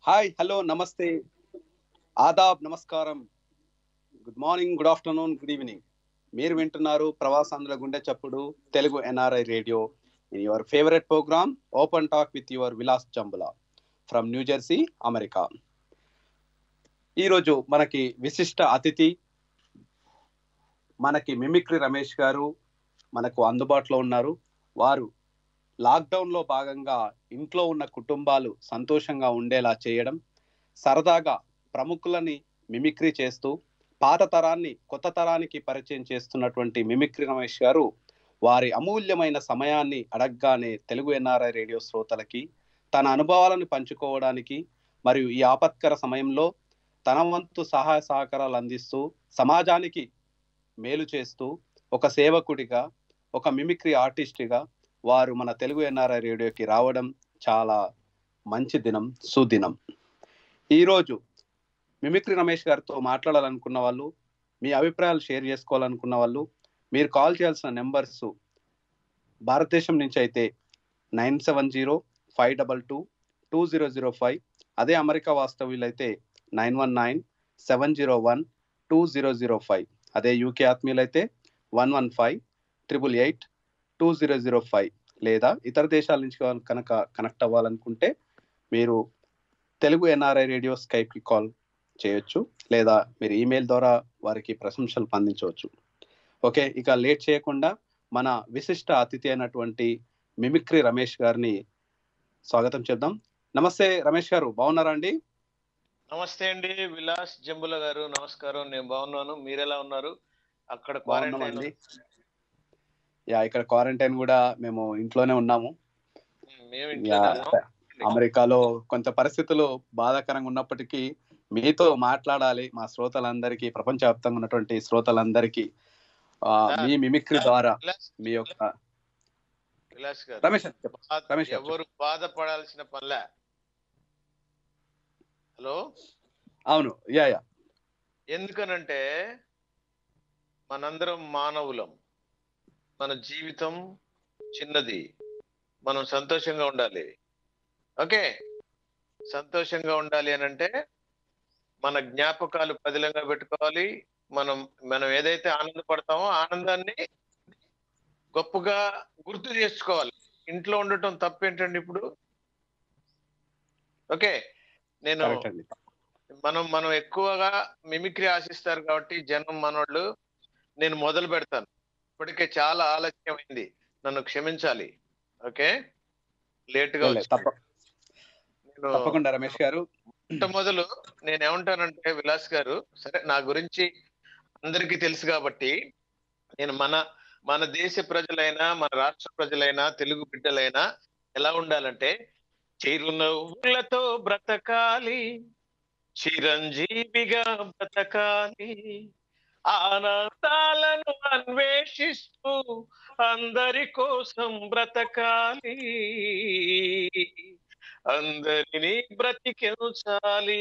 Hi hello నమస్తే ఆదాబ్ నమస్కారం good morning good afternoon good evening మీరు వింటున్నారు ప్రవాసాంధ్రుల గుండె చప్పుడు Telugu NRI radio in your favourite programme open talk with your Vilas Chambula from New Jersey America ఈరోజు మనకి విశిష్ట అతిథి మనకి మిమిక్రీ రమేష్ గారు మనకు అందుబాటులో ఉన్నారు వారు లాక్డౌన్ లో భాగంగా ఇంట్లో ఉన్న కుటుంబాలు సంతోషంగా ఉండేలా చేయడం సరదాగా ప్రముఖులని మిమిక్రీ చేస్తూ పాత తరాన్ని కొత్త తరానికి పరిచయం చేస్తున్నటువంటి మిమిక్రీ రమేష్ గారు వారి అమూల్యమైన సమయాన్ని అడగగానే తెలుగు ఎన్ఆర్ఐ రేడియో శ్రోతలకి తన అనుభవాలను పంచుకోవడానికి మరియు ఈ ఆపత్కర సమయంలో తన వంతు సహాయ సహకారాలు అందిస్తూ సమాజానికి మేలు చేస్తూ ఒక సేవకుడిగా ఒక మిమిక్రీ ఆర్టిస్ట్గా వారు మన తెలుగు ఎన్ఆర్ఐ రేడియోకి రావడం చాలా మంచి దినం సుదినం ఈరోజు మిమిక్రీ రమేష్ గారితో మాట్లాడాలనుకున్న వాళ్ళు మీ అభిప్రాయాలు షేర్ చేసుకోవాలనుకున్న వాళ్ళు మీరు కాల్ చేయాల్సిన నెంబర్స్ భారతదేశం నుంచి అయితే nine seven zero five double two two zero zero five అదే అమెరికా వాస్తవ్యులు అయితే nine one nine seven zero one two zero zero five అదే యూకే ఆత్మీయులు అయితే one one five triple eight two zero zero five లేదా ఇతర దేశాల నుంచి కనుక కనెక్ట్ అవ్వాలనుకుంటే మీరు తెలుగు ఎన్ఆర్ఐ రేడియో స్కైప్కి కాల్ చేయొచ్చు లేదా మీరు ఈమెయిల్ ద్వారా వారికి ప్రశంసలు అందించవచ్చు ఓకే ఇక లేట్ చేయకుండా మన విశిష్ట అతిథి అయినటువంటి మిమిక్రీ రమేష్ గారిని స్వాగతం చేద్దాం నమస్తే రమేష్ గారు బాగున్నారా అండి నమస్తే అండి విలాస్ జంబుల గారు నమస్కారం నేను బాగున్నాను మీరు ఎలా ఉన్నారు అక్కడ బాగున్నామండి యా ఇక్కడ క్వారంటైన్ కూడా మేము ఇంట్లోనే ఉన్నాము మేము యా, ఇంట్లో అమెరికాలో కొంత పరిస్థితులు బాధాకరంగా ఉన్నప్పటికీ మీతో మాట్లాడాలి మా శ్రోతలందరికీ ప్రపంచవ్యాప్తంగా ఉన్నటువంటి శ్రోతలందరికీ ఆ, మీ మిమిక్రీ ద్వారా విలాస్ మీ యొక్క విలాస్ గారు రమేష్ గారు చెప్పండి. బాధ- రమేష్ గారు ఎవరు బాధపడాల్సిన పనిలే హలో అవును యా యా ఎందుకనంటే మనందరం మానవులం మన జీవితం చిన్నది మనం సంతోషంగా ఉండాలి ఓకే సంతోషంగా ఉండాలి అని అంటే మన జ్ఞాపకాలు పదిలంగా పెట్టుకోవాలి మనం మనం ఏదైతే ఆనందపడతామో ఆనందాన్ని గొప్పగా గుర్తు చేసుకోవాలి ఇంట్లో ఉండటం తప్పేంటండి ఇప్పుడు ఓకే నేను కరెక్ట్ అండి మనం మనం ఎక్కువగా మిమిక్రీ ఆశిస్తారు కాబట్టి జనం మనోళ్ళు నేను మొదలు పెడతాను ఇప్పటికే చాలా ఆలస్యమైంది నన్ను క్షమించాలి ఓకే లేట్ గా లే, వచ్చి తప్ప నేను తప్పకుండా రమేష్ గారు మొట్టమొదలు నేను ఏమంటానంటే విలాస్ గారు సరే నా గురించి అందరికీ తెలుసు కాబట్టి నేను మన మన దేశ ప్రజలైనా మన రాష్ట్ర ప్రజలైనా తెలుగు బిడ్డలైనా ఎలా ఉండాలంటే చిరునవ్వులతో బ్రతకాలి చిరంజీవిగా బ్రతకాలి ఆనందాలను అన్వేషిస్తూ అందరి కోసం బ్రతకాలి అందరినీ బ్రతికించాలి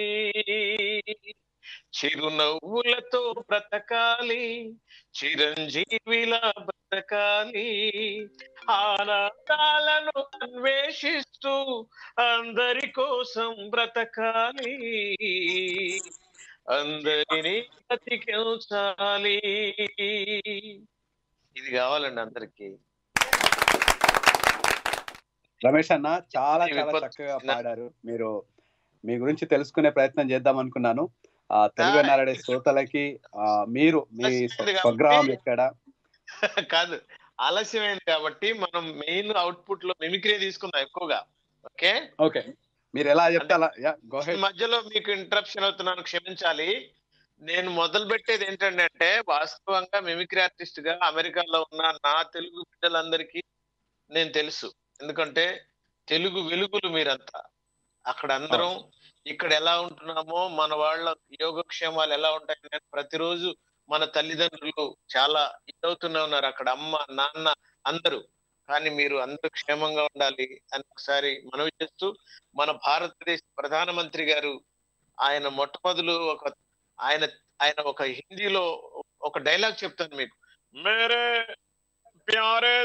చిరునవ్వులతో బ్రతకాలి చిరంజీవిలా బ్రతకాలి ఆనందాలను అన్వేషిస్తూ అందరి కోసం బ్రతకాలి అందరినీ బ్రతికించాలి ఇది కావాలండి అందరికి రమేష్ అన్న చాలా ఈ చాలా విపత్తు చక్కగా చిన్న- పాడారు మీరు మీ గురించి తెలుసుకునే ప్రయత్నం చేద్దాం అనుకున్నాను ఆ తెలుగు ఆ, నారాయణ శ్రోతలకి ఆ మీరు మీ ఆలస్యమైంది స్వగ్రామం కాబట్టి- ఎక్కడ కాదు ఆలస్యమైంది కాబట్టి మనం మెయిన్ అవుట్పుట్ లో మిమిక్రీ తీసుకుందాం ఎక్కువగా ఓకే ఓకే మీరు ఎలా చెప్తే అలా యా గో ఈ మధ్యలో మీకు ఇంటరప్షన్ అవుతున్నాను క్షమించాలి నేను మొదలు పెట్టేది ఏంటంటే వాస్తవంగా మిమిక్రీ ఆర్టిస్ట్ గా అమెరికాలో ఉన్న నా తెలుగు బిడ్డలందరికీ నేను తెలుసు ఎందుకంటే తెలుగు వెలుగులు మీరంతా అక్కడ అందరం ఇక్కడ ఎలా ఉంటున్నామో మన వాళ్ళ యోగక్షేమాలు ఎలా ఉంటాయి నేను ప్రతిరోజు మన తల్లిదండ్రులు చాలా ఇదవుతూనే ఉన్నారు అక్కడ అమ్మ నాన్న అందరూ కానీ మీరు అందరూ క్షేమంగా ఉండాలి అని ఒకసారి మనవి చేస్తూ మన భారతదేశ ప్రధానమంత్రి గారు ఆయన మొట్టమొదలు ఒక ఆయన ఆయన ఒక హిందీలో ఒక డైలాగ్ చెప్తాను మీకు మేరే ప్యారే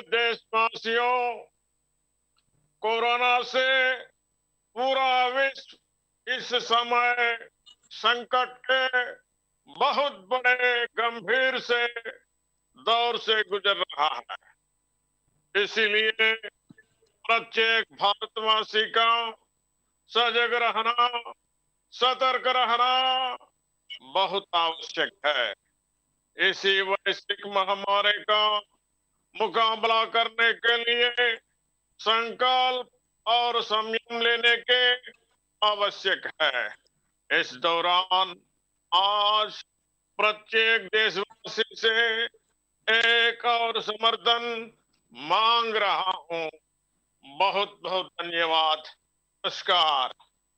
దేశవాసియోं कोरोना से पूरा विश्व इस समय संकट के बहुत बड़े गंभीर से दौर से गुजर रहा है इसीलिए प्रत्येक भारतवासी का सजग रहना सतर्क रहना बहुत आवश्यक है इसी वैश्विक महामारी का मुकाबला करने के लिए संकल्प और संयम लेने के आवश्यक है इस दौरान आज प्रत्येक देशवासी से एक और समर्थन मांग रहा हूं बहुत बहुत धन्यवाद नमस्कार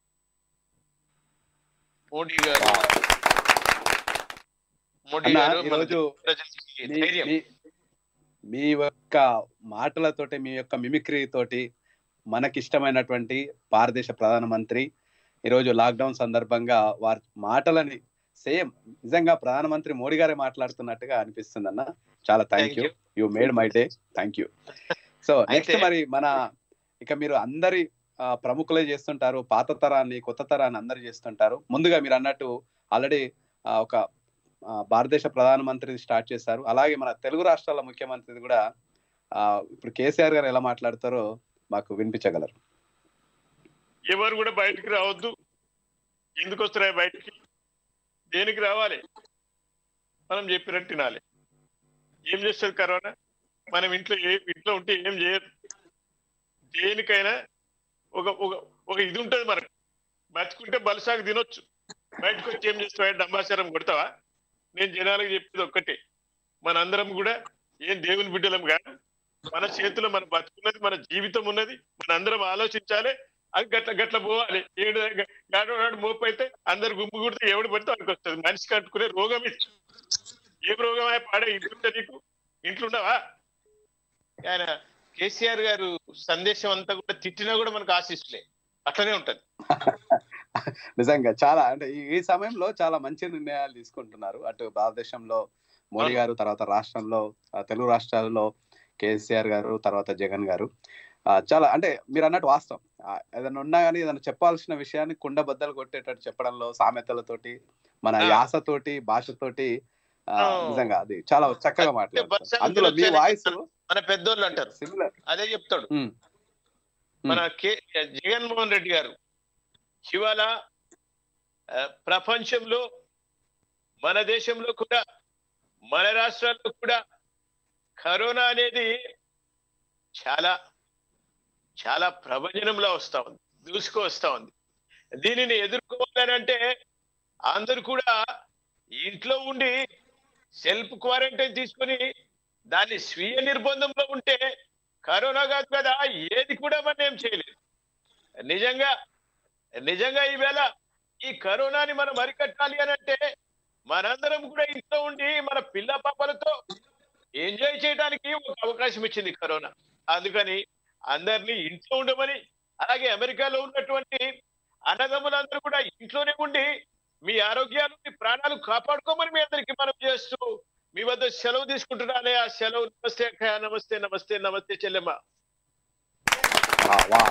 మోడీ గారు మోడీ అన్న, గారు మన ఈరోజు ప్రజలకి మీ- ధైర్యం మీ- మీ యొక్క మాటలతోటి మీ యొక్క మిమిక్రీ తోటి మనకి ఇష్టమైనటువంటి భారతదేశ ప్రధానమంత్రి ఈరోజు లాక్డౌన్ సందర్భంగా వారి మాటలని సేమ్ నిజంగా ప్రధానమంత్రి మోడీ గారే మాట్లాడుతున్నట్టుగా అనిపిస్తుంది అన్న చాలా thank you you made my day thank you so next అయితే- మరి మన ఇక మీరు అందరి ఆ, ప్రముఖులే చేస్తుంటారు పాత తరాన్ని కొత్త తరాన్ని అందరు చేస్తుంటారు ముందుగా మీరు అన్నట్టు ఆల్రెడీ ఒక ఆ, భారతదేశ ప్రధానమంత్రి స్టార్ట్ చేశారు అలాగే మన తెలుగు రాష్ట్రాల ముఖ్యమంత్రి కూడా ఆ, ఇప్పుడు కేసీఆర్ గారు ఎలా మాట్లాడతారో మాకు వినిపించగలరు ఎవరు కూడా బయటికి రావద్దు ఎందుకు వస్తున్నాయి బయటికి దేనికి రావాలి మనం చెప్పినట్టు తినాలి ఏం చేస్తుంది కరోనా మనం ఇంట్లో ఏ ఇంట్లో ఉంటే ఏం చేయదు దేనికైనా ఒక ఒక ఒక ఇది ఉంటుంది మనకు బతుకుంటే బలసాగు తినొచ్చు బయటకు వచ్చి ఏం చేస్తావా డంబాచారం కొడతావా నేను జనాలకు చెప్పేది ఒక్కటే మనందరం కూడా ఏం దేవుని బిడ్డలం కాదు మన చేతిలో మన బతుకున్నది మన జీవితం ఉన్నది మనందరం ఆలోచించాలి అది గట్ల గట్ల పోవాలి ఏడు గాడు నాడు మోపు అయితే అందరు గుంపు కుడితే ఎవడు పడితే వాడికి వస్తుంది మనిషికి అంటుకునే రోగం ఇది ఏం రోగం అయి పాడే ఇంట్లో నీకు ఇంట్లో ఉండవా ఆయన కేసీఆర్ గారు సందేశం అంతా కూడా తిట్టినా కూడా మనకు ఆశిస్తులే అట్లనే ఉంటది నిజంగా చాలా అంటే ఈ- ఈ సమయంలో చాలా మంచి నిర్ణయాలు తీసుకుంటున్నారు అటు భారతదేశంలో మోడీ అవును. గారు తర్వాత రాష్ట్రంలో ఆ, తెలుగు రాష్ట్రాల్లో కేసీఆర్ గారు తర్వాత జగన్ గారు ఆ, చాలా అంటే మీరు అన్నట్టు వాస్తవం ఆ, ఏదైనా ఉన్నా కానీ ఏదైనా చెప్పాల్సిన విషయాన్ని కుండ బద్దలు కొట్టేటట్టు చెప్పడంలో సామెతలతోటి మన ఆ. యాసతోటి భాషతోటి ఆ, ఆ. నిజంగా అది చాలా చక్కగా మాట్లాడుతారు బస్సు అందులో మీ వచ్చేది వాయిస్ మన పెద్దోళ్ళు అంటారు సిమిలర్ అదే చెప్తాడు మన కే జగన్మోహన్ రెడ్డి గారు ఇవాళ ఆ, ప్రపంచంలో మన దేశంలో కూడా మన రాష్ట్రాల్లో కూడా కరోనా అనేది చాలా చాలా ప్రభంజనంలో వస్తా ఉంది దూసుకు వస్తా ఉంది దీనిని ఎదుర్కోవాలని అంటే అందరూ కూడా ఇంట్లో ఉండి సెల్ఫ్ క్వారంటైన్ తీసుకొని దాన్ని స్వీయ నిర్బంధంలో ఉంటే కరోనా కాదు కదా ఏది కూడా మనం ఏం చేయలేదు నిజంగా నిజంగా ఈవేళ ఈ కరోనాని మనం అరికట్టాలి అని అంటే మనందరం కూడా ఇంట్లో ఉండి మన పిల్ల పాపలతో ఎంజాయ్ చేయడానికి ఒక అవకాశం ఇచ్చింది కరోనా అందుకని అందరినీ ఇంట్లో ఉండమని అలాగే అమెరికాలో ఉన్నటువంటి అన్నదమ్ములందరూ కూడా ఇంట్లోనే ఉండి మీ ఆరోగ్యాలు మీ ప్రాణాలు కాపాడుకోమని మీ అందరికీ మనం చేస్తూ మీ వద్ద సెలవు తీసుకుంటున్నానే ఆ సెలవు నమస్తే అక్కయ్య నమస్తే నమస్తే నమస్తే చెల్లెమ్మ ఆ, వా.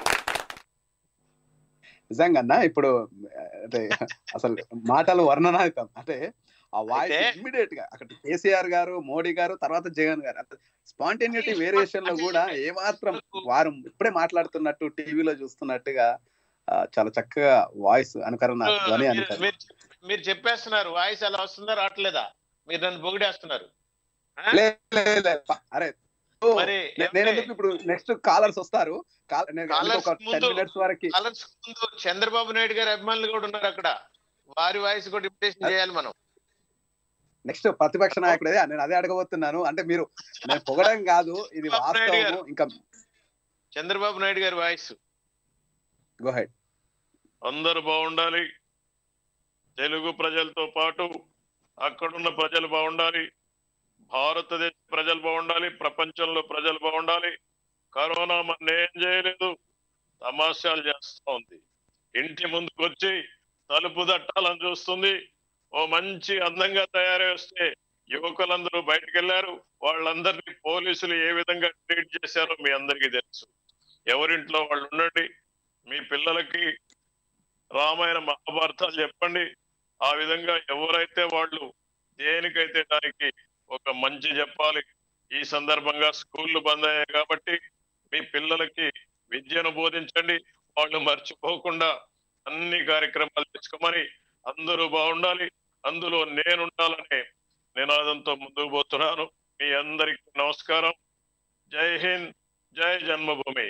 నిజంగా అన్న ఇప్పుడు అంటే అసలు మాటలు వర్ణనాయుతం అంటే ఆ వాయిస్ అయితే- ఇమ్మీడియట్ గా అక్కడ కేసీఆర్ గారు మోడీ గారు తర్వాత జగన్ గారు స్పాంటేనిటీ వేరియేషన్ లో కూడా ఏమాత్రం వారు ఇప్పుడే మాట్లాడుతున్నట్టు టీవీలో చూస్తున్నట్టుగా ఆ, చాలా చక్కగా వాయిస్ అనుకరణ ధ్వని మీరు- అనుకరణ మీరు మీరు చెప్పేస్తున్నారు వాయిస్ ఎలా వస్తుందో రావట్లేదా మీరు నన్ను పొగిడేస్తున్నారు ఆ? లే, లే, లే, ప- అరే ఓ, మరి నే- నేను ఎందుకు ఇప్పుడు నెక్స్ట్ కాలర్స్ వస్తారు కాల్- నేను Callers ఒక టెన్ ముందు- మినిట్స్ వరకు కలర్స్ ముందు చంద్రబాబు నాయుడు గారి అభిమానులు కూడా ఉన్నారు అక్కడ వారి వాయిస్ కూడా ఇంప్రెషన్ చేయాలి మనం నెక్స్ట్ ప్రతిపక్ష నాయకుడే నేను అదే అడగబోతున్నాను అంటే మీరు నేను పొగడం కాదు ఇది చంద్రబాబు నాయుడు వాస్తవము గారు. ఇంకా చంద్రబాబు నాయుడు గారి వాయిస్ గో హెడ్ అందరూ బాగుండాలి తెలుగు ప్రజలతో పాటు అక్కడున్న ప్రజలు బాగుండాలి భారతదేశ ప్రజలు బాగుండాలి ప్రపంచంలో ప్రజలు బాగుండాలి కరోనా మన ఏం చేయలేదు తమాషాలు చేస్తా ఉంది ఇంటి ముందుకు వచ్చి తలుపు తట్టాలని చూస్తుంది ఓ మంచి అందంగా తయారై వస్తే యువకులందరూ బయటకు వెళ్ళారు వాళ్ళందరినీ పోలీసులు ఏ విధంగా ట్రీట్ చేశారో మీ అందరికీ తెలుసు ఎవరింట్లో వాళ్ళు ఉండండి మీ పిల్లలకి రామాయణ మహాభారతాలు చెప్పండి ఆ విధంగా ఎవరైతే వాళ్ళు దేనికైతే దానికి ఒక మంచి చెప్పాలి ఈ సందర్భంగా స్కూళ్ళు బంద్ అయ్యాయి కాబట్టి మీ పిల్లలకి విద్యను బోధించండి వాళ్ళు మర్చిపోకుండా అన్ని కార్యక్రమాలు తెచ్చుకోమని అందరూ బాగుండాలి అందులో నేనుండాలనే నినాదంతో ముందుకు పోతున్నాను మీ అందరికి నమస్కారం జై హింద్ జై జన్మభూమి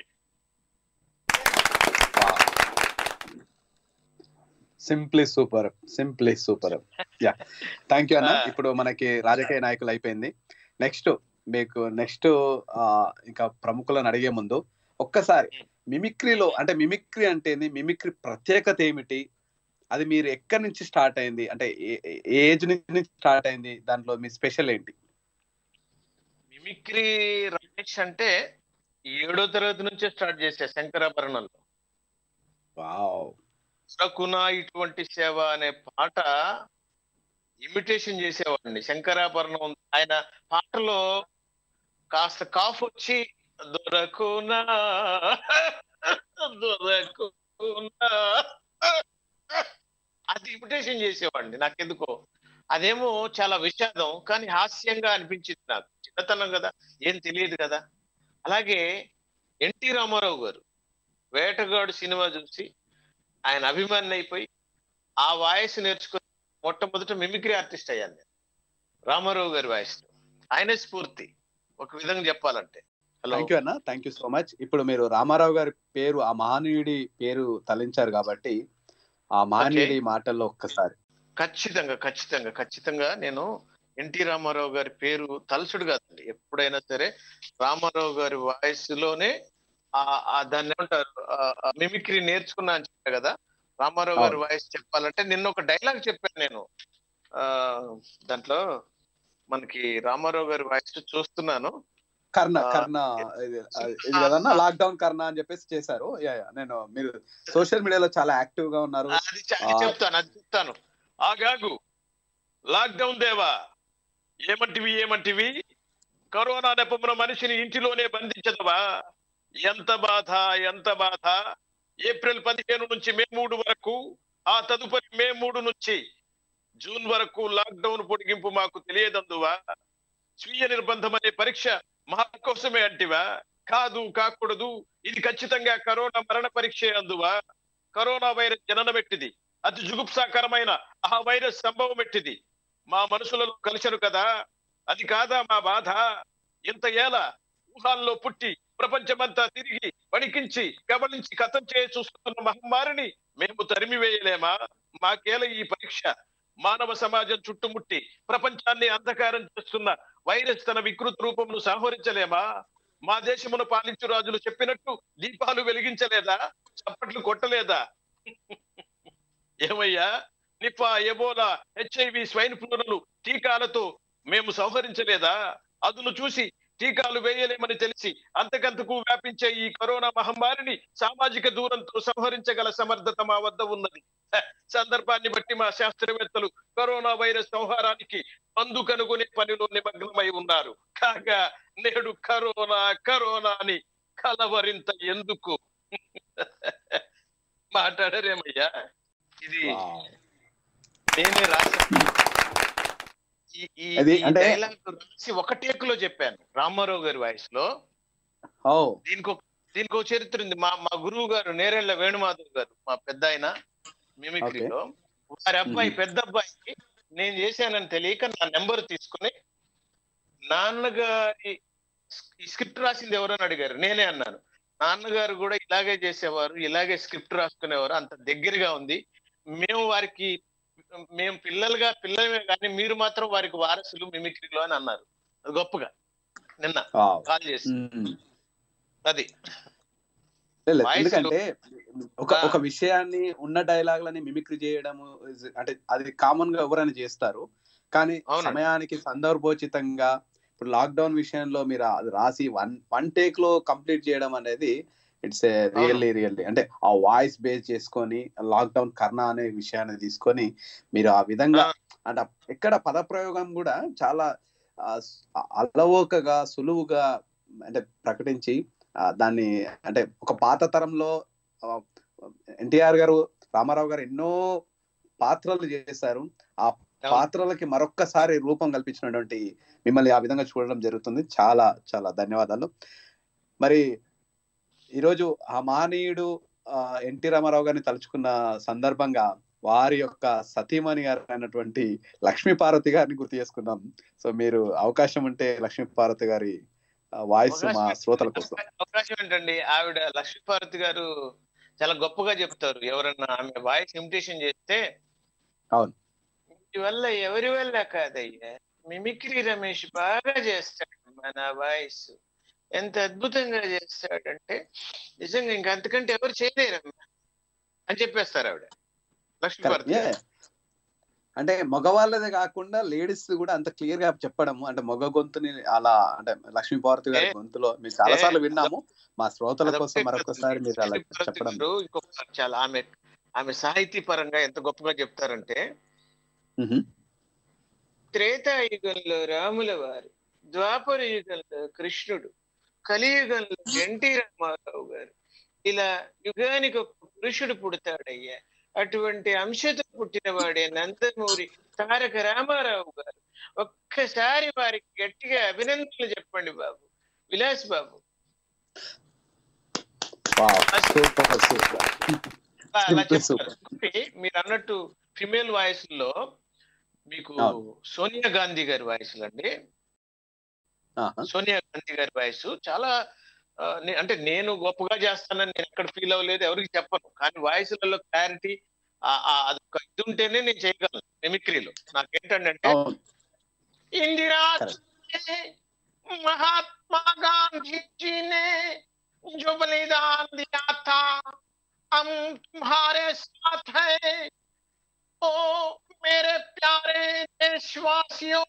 simply super simply super ya thank you అన్న Ah. ఇప్పుడు మనకి రాజకీయ నాయకులు అయిపోయింది నెక్స్ట్ మీకు నెక్స్ట్ ఇంకా ప్రముఖులను అడిగే ముందు ఒక్కసారి మిమిక్రీలో అంటే మిమిక్రీ అంటే ఏంది మిమిక్రీ ప్రత్యేకత ఏమిటి అది మీరు ఎక్కడి నుంచి స్టార్ట్ అయింది అంటే ఏ- ఏ ఏజ్ నుంచి స్టార్ట్ అయింది దాంట్లో మీ స్పెషల్ ఏంటి మిమిక్రీ రమేష్ అంటే ఏడో తరగతి నుంచే స్టార్ట్ చేశా శంకరాభరణంలో వావ్ సకున ఇటువంటి సేవ అనే పాట ఇమిటేషన్ చేసేవాడిని శంకరాభరణం ఉంది. ఆయన పాటలో కాస్త కాఫ్ వచ్చి దొరకునా దొరకునా అది ఇమిటేషన్ చేసేవాడిని నాకెందుకో అదేమో చాలా విషాదం కానీ హాస్యంగా అనిపించింది నాకు చిన్నతనం కదా ఏం తెలియదు కదా అలాగే ఎన్టీ రామారావు గారు వేటగాడు సినిమా చూసి ఆయన అభిమాని అయిపోయి ఆ వాయిస్ నేర్చుకుని మొట్టమొదట మిమిక్రీ ఆర్టిస్ట్ అయ్యాను నేను రామారావు గారి వాయిస్ ఆయనే స్ఫూర్తి ఒక విధంగా చెప్పాలంటే హలో థ్యాంక్ యూ అన్న థ్యాంక్ యూ సో మచ్ ఇప్పుడు మీరు రామారావు గారి పేరు ఆ మహనీయుడి పేరు తలించారు కాబట్టి ఆ మహనీయుడి మాటల్లో ఒక్కసారి ఖచ్చితంగా ఖచ్చితంగా ఖచ్చితంగా నేను ఎన్టీ రామారావు గారి పేరు తలసుడు కాదండి ఎప్పుడైనా సరే రామారావు గారి వాయిస్ లోనే ఆ ఆ దాన్ని ఏమంటారు మిమిక్రీ నేర్చుకున్నా అని చెప్పా కదా రామారావు గారి అవును. వాయిస్ చెప్పాలంటే నిన్న ఒక డైలాగ్ చెప్పాను నేను ఆ దాంట్లో మనకి రామారావు గారి వాయిస్ చూస్తున్నాను కర్ణ ఆ, కర్ణ ఇది ఇది కదన్నా లాక్డౌన్ కర్ణ అని చెప్పేసి చేశారు యా యా నేను మీరు సోషల్ మీడియాలో చాలా యాక్టివ్ గా ఉన్నారు అది చ- అది ఆ. చెప్తాను అది చెప్తాను ఆగాగు లాక్డౌన్ దేవా ఏమంటివి ఏమంటివి కరోనా నెపమున మనిషిని ఇంటిలోనే బంధించదవా ఎంత బాధ ఎంత బాధ ఏప్రిల్ పదిహేను నుంచి మే మూడు వరకు ఆ తదుపరి మే మూడు నుంచి జూన్ వరకు లాక్డౌన్ పొడిగింపు మాకు తెలియదందువా స్వీయ నిర్బంధం అనే పరీక్ష మా కోసమే అంటివా కాదు కాకూడదు ఇది ఖచ్చితంగా కరోనా మరణ పరీక్షే అందువా కరోనా వైరస్ జననమెట్టిది అతి జుగుప్సాకరమైన ఆ వైరస్ సంభవం ఎట్టిది మా మనసులలో కలిసను కదా అది కాదా మా బాధ ఇంత ఏల ఊహాల్లో పుట్టి ప్రపంచమంతా తిరిగి వణికించి గమనించి కథం చేయ చూస్తున్న మహమ్మారిని మేము తరిమివేయలేమా మాకేల ఈ పరీక్ష మానవ సమాజం చుట్టుముట్టి ప్రపంచాన్ని అంధకారం చేస్తున్న వైరస్ తన వికృత రూపమును సంహరించలేమా మా దేశమును పాలించు రాజులు చెప్పినట్టు దీపాలు వెలిగించలేదా చప్పట్లు కొట్టలేదా ఏమయ్యా నిపా ఎబోలా హెచ్ఐవి స్వైన్ ఫ్లూలను టీకాలతో మేము సంహరించలేదా అదును చూసి టీకాలు వేయలేమని తెలిసి అంతకంతకు వ్యాపించే ఈ కరోనా మహమ్మారిని సామాజిక దూరంతో సంహరించగల సమర్థత మా వద్ద ఉన్నది హ, సందర్భాన్ని బట్టి మా శాస్త్రవేత్తలు కరోనా వైరస్ సంహారానికి మందు కనుగొనే పనిలో నిమగ్నమై ఉన్నారు కాగా నేడు కరోనా కరోనా అని కలవరింత ఎందుకు మాట్లాడరేమయ్యా ఇది వావ్. నేనే రాశాను ఈ ఈ అది ఈ అంటే- డైలాగ్ రాసి ఒక టేక్ లో చెప్పాను రామారావు గారి వాయిస్ లో ఓ దీనికి ఒక దీనికి ఒక చరిత్ర ఉంది మా మా గురువు గారు నేరెళ్ళ వేణుమాధవ్ గారు మా పెద్ద ఆయన మిమిక్రీలో వారి అబ్బాయి పెద్ద అబ్బాయికి నేను చేశానని తెలియక నా నెంబర్ తీసుకుని నాన్నగారి ఈ స్క్రిప్ట్ రాసింది ఎవరని అడిగారు నేనే అన్నాను నాన్నగారు కూడా ఇలాగే చేసేవారు ఇలాగే స్క్రిప్ట్ రాసుకునేవారు అంత దగ్గరగా ఉంది మేము వారికి మేము పిల్లలుగా పిల్లలమే కానీ మీరు మాత్రం వారికి వారసులు మిమిక్రీలో అని అన్నారు అది గొప్పగా నిన్న వావ్. కాల్ చేసి మ్మ్. అది లేదు, వాయిస్ ఎందుకంటే ఒక ఆ. ఒక విషయాన్ని ఉన్న డైలాగులని మిమిక్రీ చేయడము is- అంటే అది కామన్ గా ఎవరైనా చేస్తారు కానీ అవునండి. సమయానికి సందర్భోచితంగా ఇప్పుడు లాక్డౌన్ విషయంలో మీరు అది రాసి వన్ వన్ టేక్ లో కంప్లీట్ చేయడం అనేది ఇట్స్ రియల్లీ రియల్లీ అంటే ఆ వాయిస్ బేస్ చేసుకొని లాక్డౌన్ కర్ణ అనే విషయాన్ని తీసుకొని మీరు ఆ విధంగా ఆ. అంటే ఎక్కడ పదప్రయోగం కూడా చాలా ఆ, అలవోకగా సులువుగా అంటే ప్రకటించి ఆ, దాన్ని అంటే ఒక పాత తరంలో ఎన్టీఆర్ గారు రామారావు గారు ఎన్నో పాత్రలు చేశారు ఆ పాత్రలకి మరొక్కసారి రూపం కల్పించినటువంటి మిమ్మల్ని ఆ విధంగా చూడడం జరుగుతుంది చాలా చాలా ధన్యవాదాలు మరి ఈరోజు ఆ మహనీయుడు ఆ, ఎన్టీ రామారావు గారిని తలుచుకున్న సందర్భంగా వారి యొక్క సతీమణి గారు అయినటువంటి లక్ష్మీ పార్వతి గారిని గుర్తు చేసుకుందాం సో మీరు అవకాశం ఉంటే లక్ష్మీ పార్వతి గారి వాయిస్ మా శ్రోతల కోసం అవకాశం ఏంటండి ఆవిడ లక్ష్మీపార్వతి గారు చాలా గొప్పగా చెప్తారు ఎవరన్నా ఆమె వాయిస్ ఇమిటేషన్ చేస్తే అవును. మీ వల్ల ఎవరి వల్ల కాదయ్యా మిమిక్రీ రమేష్ బాగా చేస్తాడు మన వాయిస్ ఎంత అద్భుతంగా చేస్తాడంటే నిజంగా ఇంకా అంతకంటే ఎవరు చేయలేరమ్మా అని చెప్పేస్తారు ఆవిడ లక్ష్మీపార్వతి Yeah. గారు. అంటే మగవాళ్ళదే కాకుండా లేడీస్ కూడా అంత క్లియర్ గా చెప్పడము అంటే మగ గొంతుని అలా అంటే లక్ష్మీ పార్వతి గారి ఏ- గొంతులో మీరు చాలా సార్లు ఏ- విన్నాము మా శ్రోతల అదొకటే కోసం మరొకసారి కాదు. మీరు అలా లక్ష్మీపార్వతి చెప్పడం గారు ఇంకొక చాలా ఆమె ఆమె సాహితీ పరంగా ఎంత గొప్పగా చెప్తారంటే మ్హూ. త్రేతాయుగంలో రాముల వారు ద్వాపర యుగంలో కృష్ణుడు కలియుగంలో ఎన్టీ రామారావు గారు ఇలా యుగానికి ఒక పురుషుడు పుడతాడయ్యా అటువంటి అంశతో పుట్టిన వాడే నందమూరి తారక రామారావు గారు ఒక్కసారి వారికి గట్టిగా అభినందనలు చెప్పండి బాబు విలాస్ బాబు Wow. Super, super. అలా Super, చెప్తారు ఇంకొకటి మీరు అన్నట్టు ఫిమేల్ వాయిస్ లో మీకు అవును. సోనియా గాంధీ గారి వాయిస్ అండి ఆహా. సోనియా గాంధీ గారి వాయిస్ చాలా ఆ, నే- అంటే నేను గొప్పగా చేస్తానని నేను ఎక్కడ ఫీల్ అవ్వలేదు ఎవరికి చెప్పను కానీ వాయిస్లలో క్లారిటీ అదొక ఇది ఉంటేనే నేను చేయగలను మిమిక్రీలో నాకేంటంటే అవును इंदिरा Correct. जी ने महात्मा गांधी जी ने जो बलिदान दिया था हम तुम्हारे साथ हैं ओ मेरे प्यारे देशवासियों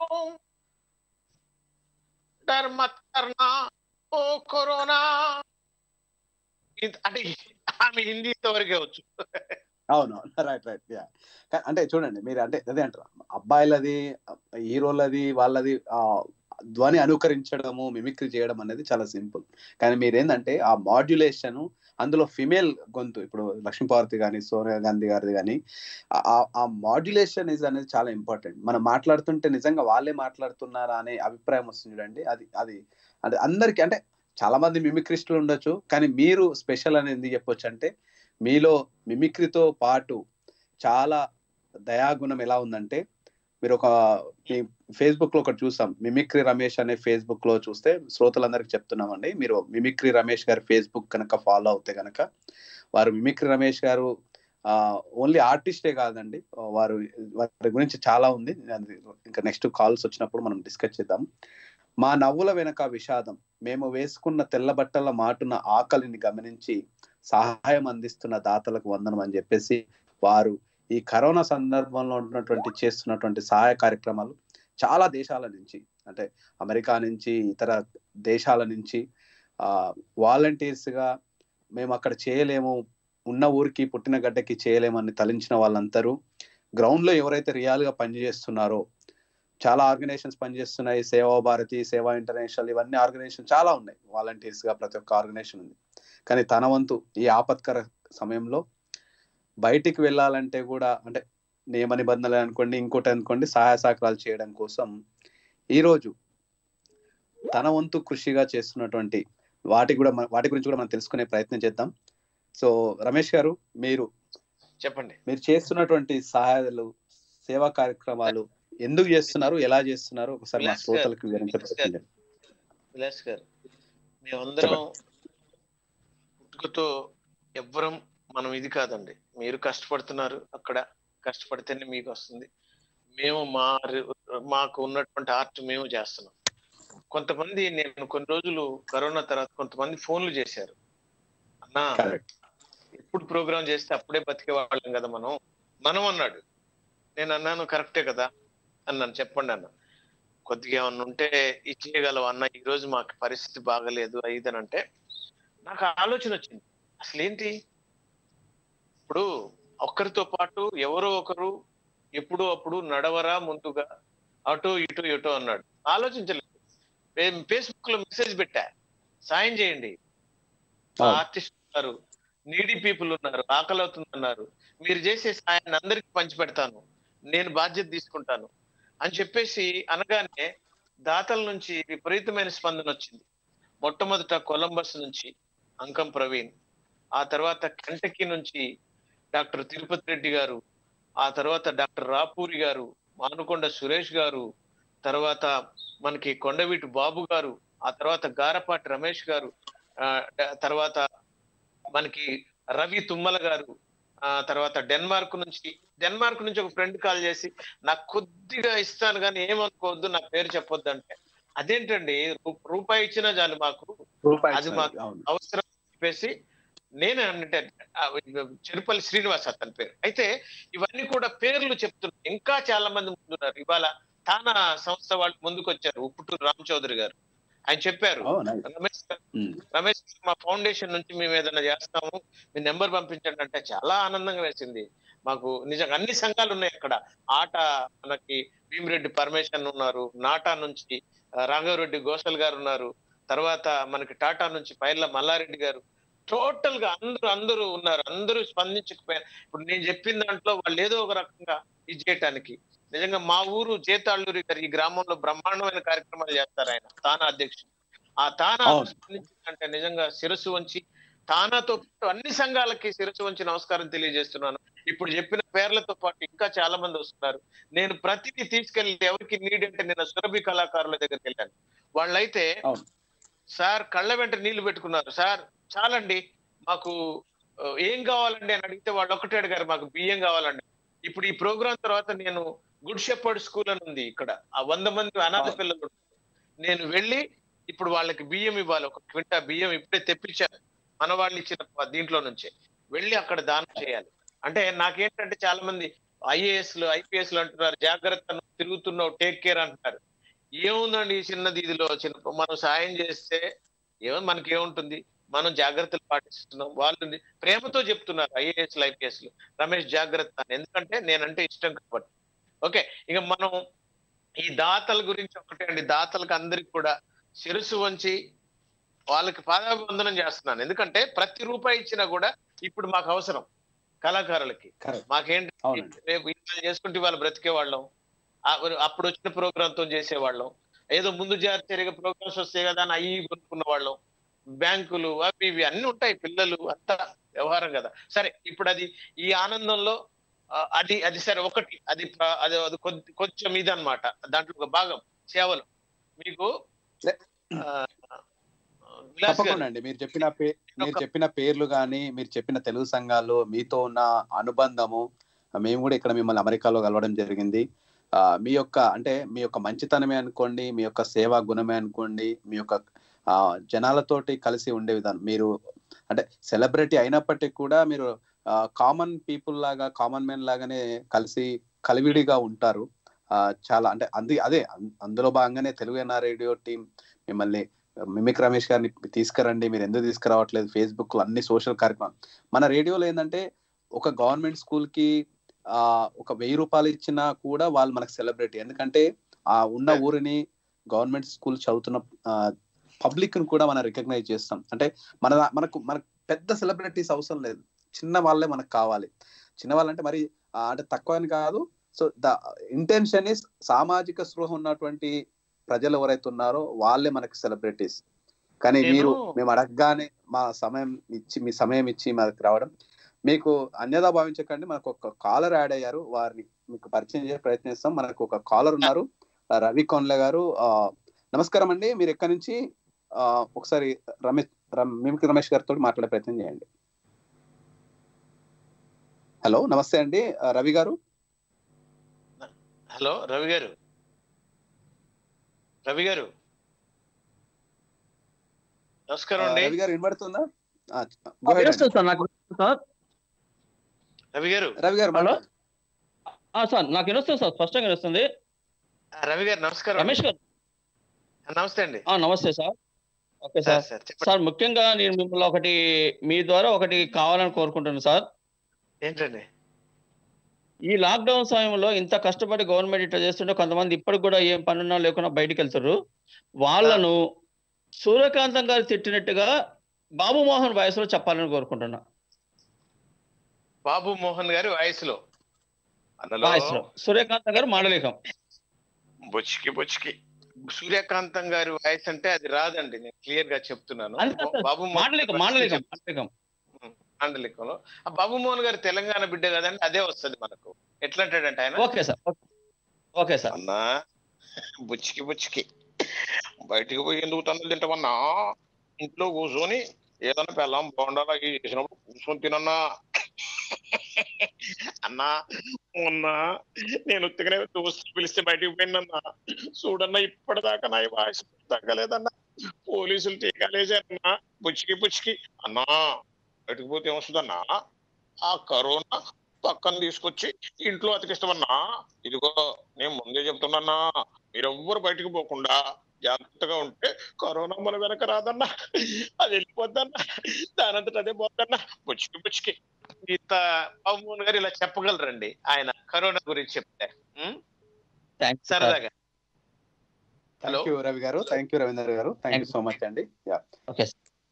डर मत करना ओ कोरोना ఇంత- అంటే ఆమె హిందీతో వరకే వచ్చు అవును రైట్ రైట్ యా అంటే చూడండి మీరు అంటే అదే అంటారు అబ్బాయిలది హీరోలది వాళ్ళది ఆ ధ్వని అనుకరించడము మిమిక్రీ చేయడం అనేది చాలా సింపుల్ కానీ మీరు ఏంటంటే ఆ మాడ్యులేషన్ అందులో ఫిమేల్ గొంతు ఇప్పుడు లక్ష్మీపార్వతి కానీ సోనియా గాంధీ గారిది కానీ ఆ మాడ్యులేషన్ ఇస్ అనేది చాలా ఇంపార్టెంట్ మనం మాట్లాడుతుంటే నిజంగా వాళ్ళే మాట్లాడుతున్నారా అనే అభిప్రాయం వస్తుంది చూడండి అది అది అది అందరికి అంటే చాలా మంది మిమిక్రిస్టులు ఉండొచ్చు కానీ మీరు స్పెషల్ అనేది ఎందుకు చెప్పొచ్చు అంటే మీలో మిమిక్రీతో పాటు చాలా దయాగుణం ఎలా ఉందంటే మీరు ఒక మీ ఫేస్బుక్ లో ఒకటి చూసాం మిమిక్రీ రమేష్ అనే ఫేస్బుక్ లో చూస్తే శ్రోతలందరికీ చెప్తున్నామండి మీరు మిమిక్రీ రమేష్ గారి ఫేస్బుక్ కనుక ఫాలో అవుతే కనుక వారు మిమిక్రీ రమేష్ గారు ఓన్లీ ఆర్టిస్టే కాదండి వారు వారి గురించి చాలా ఉంది అది ఇంకా నెక్స్ట్ కాల్స్ వచ్చినప్పుడు మనం డిస్కస్ చేద్దాం మా నవ్వుల వెనక విషాదం మేము వేసుకున్న తెల్ల బట్టల మాటున ఆకలిని గమనించి సహాయం అందిస్తున్న దాతలకు వందనం అని చెప్పేసి వారు ఈ కరోనా సందర్భంలో ఉన్నటువంటి చేస్తున్నటువంటి సహాయ కార్యక్రమాలు చాలా దేశాల నుంచి అంటే అమెరికా నుంచి ఇతర దేశాల నుంచి ఆ వాలంటీర్స్ గా మేము అక్కడ చేయలేము ఉన్న ఊరికి పుట్టిన గడ్డకి చేయలేమని తలించిన వాళ్ళందరూ గ్రౌండ్ లో ఎవరైతే రియల్ గా పనిచేస్తున్నారో చాలా ఆర్గనైజేషన్స్ పనిచేస్తున్నాయి సేవా భారతి సేవా ఇంటర్నేషనల్ ఇవన్నీ ఆర్గనైజేషన్ చాలా ఉన్నాయి వాలంటీర్స్ గా ప్రతి ఒక్క ఆర్గనైజేషన్ ఉంది కానీ తన వంతు ఈ ఆపత్కర సమయంలో బయటికి వెళ్ళాలంటే కూడా అంటే నియమ నిబంధనలు అనుకోండి ఇంకోటి అనుకోండి సహాయ సహకారాలు చేయడం కోసం ఈరోజు తన వంతు కృషిగా చేస్తున్నటువంటి వాటి కూడా వాటి గురించి కూడా మనం తెలుసుకునే ప్రయత్నం చేద్దాం సో రమేష్ గారు మీరు చెప్పండి మీరు చేస్తున్నటువంటి సహాయాలు సేవా కార్యక్రమాలు ఎందుకు చేస్తున్నారు ఎలా చేస్తున్నారు ఒకసారి మా శ్రోతలకు వివరించే ప్రయత్నం చేయండి విలాస్ గారు మేమందరం పుట్టుకతో ఎవ్వరం మనం ఇది కాదండి మీరు కష్టపడుతున్నారు అక్కడ కష్టపడితేనే మీకు వస్తుంది మేము మా మాకు ఉన్నటువంటి ఆర్ట్ మేము చేస్తున్నాం కొంతమంది నేను కొన్ని రోజులు కరోనా తర్వాత కొంతమంది ఫోన్లు చేశారు అన్నా ఎప్పుడు ప్రోగ్రామ్ చేస్తే అప్పుడే బతికే వాళ్ళం కదా మనం మనం అన్నాడు నేను అన్నాను కరెక్టే కదా అన్నాను చెప్పండి అన్న కొద్దిగా ఏమన్నా ఉంటే ఇచ్చేయగలవు అన్న ఈ రోజు మాకు పరిస్థితి బాగలేదు అని అంటే నాకు ఆలోచన వచ్చింది అసలు ఏంటి ఇప్పుడు ఒక్కరితో పాటు ఎవరో ఒకరు ఎప్పుడో అప్పుడు నడవరా ముందుగా అటో ఇటో ఇటో అన్నాడు ఆలోచించలేదు ఫేస్బుక్ లో మెసేజ్ పెట్టా సాయం చేయండి ఆర్టిస్ట్ గారు నీడీ పీపుల్ ఉన్నారు ఆకలి అవుతుందన్నారు మీరు చేసే సాయాన్ని అందరికి పంచి పెడతాను నేను బాధ్యత తీసుకుంటాను అని చెప్పేసి అనగానే దాతల నుంచి విపరీతమైన స్పందన వచ్చింది మొట్టమొదట కొలంబస్ నుంచి అంకం ప్రవీణ్ ఆ తర్వాత కెంటకీ నుంచి డాక్టర్ తిరుపతి రెడ్డి గారు ఆ తర్వాత డాక్టర్ రాపూరి గారు మానుకొండ సురేష్ గారు తర్వాత మనకి కొండవీటి బాబు గారు ఆ తర్వాత గారపాటి రమేష్ గారు ఆ, డ- తర్వాత మనకి రవి తుమ్మల గారు ఆ తర్వాత డెన్మార్క్ నుంచి డెన్మార్క్ నుంచి ఒక ఫ్రెండ్ కాల్ చేసి నాకు కొద్దిగా ఇస్తాను కానీ ఏమనుకోవద్దు నా పేరు చెప్పొద్దు అంటే అదేంటండి రూ- రూపాయి ఇచ్చినా చాలు మాకు రూపాయి అది ఇస్తారు. మాకు అవును అవసరం అని చెప్పేసి నేనే అంటే ఆ, చెరుపల్లి శ్రీనివాస్ అతని పేరు అయితే ఇవన్నీ కూడా పేర్లు చెప్తున్నారు ఇంకా చాలా మంది ముందున్నారు ఇవాళ తానా సంస్థ వాళ్ళు ముందుకు వచ్చారు ఉప్పుటూరు రామ్ చౌదరి గారు ఆయన చెప్పారు Oh, nice. రమేష్ గారు, ఉమ్. రమేష్ గారు, మా ఫౌండేషన్ నుంచి మేము ఏదైనా చేస్తాము మీ నెంబర్ పంపించండి అంటే చాలా ఆనందంగా వేసింది మాకు నిజంగా అన్ని సంఘాలు ఉన్నాయి అక్కడ ఆట మనకి భీమిరెడ్డి పరమేశ్వర్ ఉన్నారు నాటా నుంచి ఆ, రాఘవరెడ్డి గోసల్ గారు ఉన్నారు తర్వాత మనకి టాటా నుంచి పైర్ల మల్లారెడ్డి గారు టోటల్ గా అందరూ అందరూ ఉన్నారు అందరూ స్పందించకపోయారు ఇప్పుడు నేను చెప్పిన దాంట్లో వాళ్ళు ఏదో ఒక రకంగా ఇది చేయటానికి నిజంగా మా ఊరు జేతాళ్ళూరి గారు ఈ గ్రామంలో బ్రహ్మాండమైన కార్యక్రమాలు చేస్తారు ఆయన తానా అధ్యక్షుడు ఆ తానా అవును. స్పందించిందంటే నిజంగా శిరస్సు వంచి తానాతో పాటు అన్ని సంఘాలకి శిరస్సు వంచి నమస్కారం తెలియజేస్తున్నాను ఇప్పుడు చెప్పిన పేర్లతో పాటు ఇంకా చాలా మంది వస్తున్నారు నేను ప్రతిదీ తీసుకెళ్లి ఎవరికి నీడ్ అంటే నేను సురభి కళాకారుల దగ్గరికి వెళ్ళాను వాళ్ళైతే అవును. సార్ కళ్ళ వెంట నీళ్లు పెట్టుకున్నారు సార్ చాలండి మాకు ఆ, ఏం కావాలండి అని అడిగితే వాళ్ళు ఒకటే అడిగారు మాకు బియ్యం కావాలండి ఇప్పుడు ఈ ప్రోగ్రాం తర్వాత నేను గుడ్ షెపర్డ్ స్కూల్ అని ఉంది ఇక్కడ ఆ వంద మంది అనాథ అవును. పిల్లలు ఉన్నారు. నేను వెళ్ళి ఇప్పుడు వాళ్ళకి బియ్యం ఇవ్వాలి ఒక క్వింటా బియ్యం ఇప్పుడే తెప్పించాను మన వాళ్ళు ఇచ్చిన ప- దీంట్లో నుంచే వెళ్ళి అక్కడ దానం చేయాలి అంటే నాకేంటంటే చాలా మంది ఐఏఎస్ లు ఐపీఎస్ లు అంటున్నారు జాగ్రత్త నువ్వు తిరుగుతున్నావు టేక్ కేర్ అంటున్నారు ఏముందండి ఈ చిన్నది ఇదిలో చిన్న మనం సాయం చేస్తే ఏమో మనకి ఏముంటుంది మనం జాగ్రత్తలు పాటిస్తున్నాం వాళ్ళు ప్రేమతో చెప్తున్నారు ఐఏఎస్ లు ఐపీఎస్ లు రమేష్ జాగ్రత్త అని ఎందుకంటే నేనంటే ఇష్టం కాబట్టి ఓకే ఇక మనం ఈ దాతల గురించి ఒకటే అండి దాతలకు అందరికి కూడా శిరసు వంచి వాళ్ళకి పాదాభివందనం చేస్తున్నాను ఎందుకంటే ప్రతి రూపాయి ఇచ్చినా కూడా ఇప్పుడు మాకు అవసరం కళాకారులకి Correct. మాకేంటి అవునండి. రేపు ఇవాళ చేసుకుంటే వాళ్ళు బ్రతికే వాళ్ళం అప్పుడు వచ్చిన ప్రోగ్రామ్ తో చేసేవాళ్ళం ఏదో ముందు జాతీయ ప్రోగ్రామ్స్ వస్తాయి కదా అని అయ్యి కొనుక్కున్న వాళ్ళం బ్యాంకులు అవి ఇవి అన్ని ఉంటాయి పిల్లలు అంతా వ్యవహారం కదా సరే ఇప్పుడు అది ఈ ఆనందంలో ఆ, అది అది సరే ఒకటి అది ప్ర- అది అది కొద్ది- కొంచెం ఇది అన్నమాట దాంట్లో ఒక భాగం సేవలు మీకు లే- ఆ, విలాస్ గారు, తప్పకుండా అండి మీరు చెప్పిన పే మీరు ఒక- చెప్పిన పేర్లు కానీ మీరు చెప్పిన తెలుగు సంఘాలు మీతో ఉన్న అనుబంధము మేము కూడా ఇక్కడ మిమ్మల్ని అమెరికాలో కలవడం జరిగింది ఆ, మీ యొక్క అంటే మీ యొక్క మంచితనమే అనుకోండి మీ యొక్క సేవా గుణమే అనుకోండి మీ యొక్క ఆ, జనాలతోటి కలిసి ఉండే విధానం మీరు అంటే సెలబ్రిటీ అయినప్పటికీ కూడా మీరు కామన్ పీపుల్ లాగా కామన్ మెన్ లాగానే కలిసి కలివిడిగా ఉంటారు ఆ, చాలా అంటే అంది అదే అం- అందులో భాగంగానే తెలుగు ఎన్ఆర్ రేడియో టీం మిమ్మల్ని మిమిక్ రమేష్ గారిని తీసుకురండి మీరు ఎందుకు తీసుకురావట్లేదు ఫేస్బుక్ లో అన్ని సోషల్ కార్యక్రమం మన రేడియోలో ఏంటంటే ఒక గవర్నమెంట్ స్కూల్ కి ఆ ఒక వెయ్యి రూపాయలు ఇచ్చినా కూడా వాళ్ళు మనకు సెలబ్రిటీ ఎందుకంటే ఆ ఉన్న Yeah. ఊరిని గవర్నమెంట్ స్కూల్ చదువుతున్న పబ్లిక్ ని కూడా మనం రికగ్నైజ్ చేస్తాం అంటే మన మనకు మనకు పెద్ద సెలబ్రిటీస్ అవసరం లేదు చిన్న వాళ్ళే మనకు కావాలి చిన్న వాళ్ళంటే మరి ఆ, అంటే తక్కువ అని కాదు సో ద ఇంటెన్షన్ ఇస్ సామాజిక స్పృహ ఉన్నటువంటి ప్రజలు ఎవరైతే ఉన్నారో వాళ్ళే మనకి సెలబ్రిటీస్ కానీ నేను- మీరు మేము అడగగానే మా సమయం ఇచ్చి మీ సమయం ఇచ్చి మనకు రావడం మీకు అన్యదా భావించకండి మనకు ఒక కాలర్ యాడ్ అయ్యారు వారిని మీకు పరిచయం చేసే ప్రయత్నిస్తాం మనకు ఒక కాలర్ ఉన్నారు ఆ, రవి కొండ్ల గారు ఆ, నమస్కారం అండి మీరు ఎక్కడి నుంచి ఆ, ఒకసారి రమేష్ రమ్- మిమిక్రీ రమేష్ గారితో మాట్లాడే ప్రయత్నం చేయండి హలో నమస్తే అండి ఆ, రవి గారు హలో రవి గారు రవి గారు నమస్కారం ఆ, అండి రవి గారు వినబడుతుందా ఆ, go ahead అండి. వినొస్తుంది సార్ నాకు వినొస్తుంది సార్ రవి గారు రవి గారు హలో? మాట్లాడండి. ఆ, సార్ నాకు వినొస్తుంది సార్ స్పష్టంగా వినొస్తుంది ఆ, రవి గారు నమస్కారం అండి. రమేష్ గారు నమస్తే అండి ఆ, నమస్తే sir okay sir sir sir చెప్పండి సార్ ముఖ్యంగా నేను మిమ్మల్ని ఒకటి మీ ద్వారా ఒకటి కావాలని కోరుకుంటున్నాను సార్ ఏంటండి ఈ లాక్డౌన్ సమయంలో ఇంత కష్టపడి గవర్నమెంట్ ఇట్లా చేస్తుంటే కొంతమంది ఇప్పటికి కూడా ఏం పనున్నా లేకుండా బయటికి వెళ్తారు వాళ్ళను సూర్యకాంతం గారు తిట్టినట్టుగా బాబు మోహన్ వయసులో చెప్పాలని కోరుకుంటున్నా బాబు మోహన్ గారి వయసులో అందులో వాయిస్ లో సూర్యకాంత్ గారు మాండలికం బొచ్చికి బొచ్చికి సూర్యకాంతం గారి వాయిస్ అంటే అది రాదండి నేను క్లియర్ గా చెప్తున్నాను అంతే సార్. బాబు మోహన్ మాండలికం గారి మాండలికం మాండలికం మాండలికంలో ఆ బాబు మోహన్ గారు తెలంగాణ బిడ్డ కదండి అదే వస్తది మనకు ఎట్లా అంటాడంటే ఆయన okay sir okay. Okay sir అన్నా బుచ్చికి బుచ్చికి బయటికి పోయి ఎందుకు తన్నులు తింటామన్నా ఇంట్లో కూర్చొని ఏదైనా పెళ్ళాం బాగుండాలా ఇది చేసినప్పుడు కూర్చొని తినన్నా అన్నా మొన్నా నేను ఉత్తిగానే దోస్తులు పిలిస్తే బయటికి పోయిందన్నా చూడన్నా ఇప్పటిదాకా నా వాయిస్ తగ్గలేదన్నా పోలీసులు టీకాలేసారన్నా బుచ్చికి బుచ్చికి అన్నా బయటికి పోతే ఏమొస్తుందన్నా ఆ కరోనా పక్కన తీసుకొచ్చి ఇంట్లో అతికిస్తామన్నా ఇదిగో నేను ముందే చెప్తున్నా మీరెవ్వరు బయటికి పోకుండా జాగ్రత్తగా ఉంటే కరోనా మన వెనక రాదన్నా అది వెళ్ళిపోద్దన్నా దానంతట అదే పోద్దన్నా బుచ్చికి బుచ్చికి ఇంత బాబుమోహన్ గారు ఇలా చెప్పగలరండి ఆయన కరోనా గురించి చెప్తే ఉం? థ్యాంక్స్ సార్ సరదాగా hello thank you Ravi garu thank you Ravinder garu thank you so much అండి యా ఓకే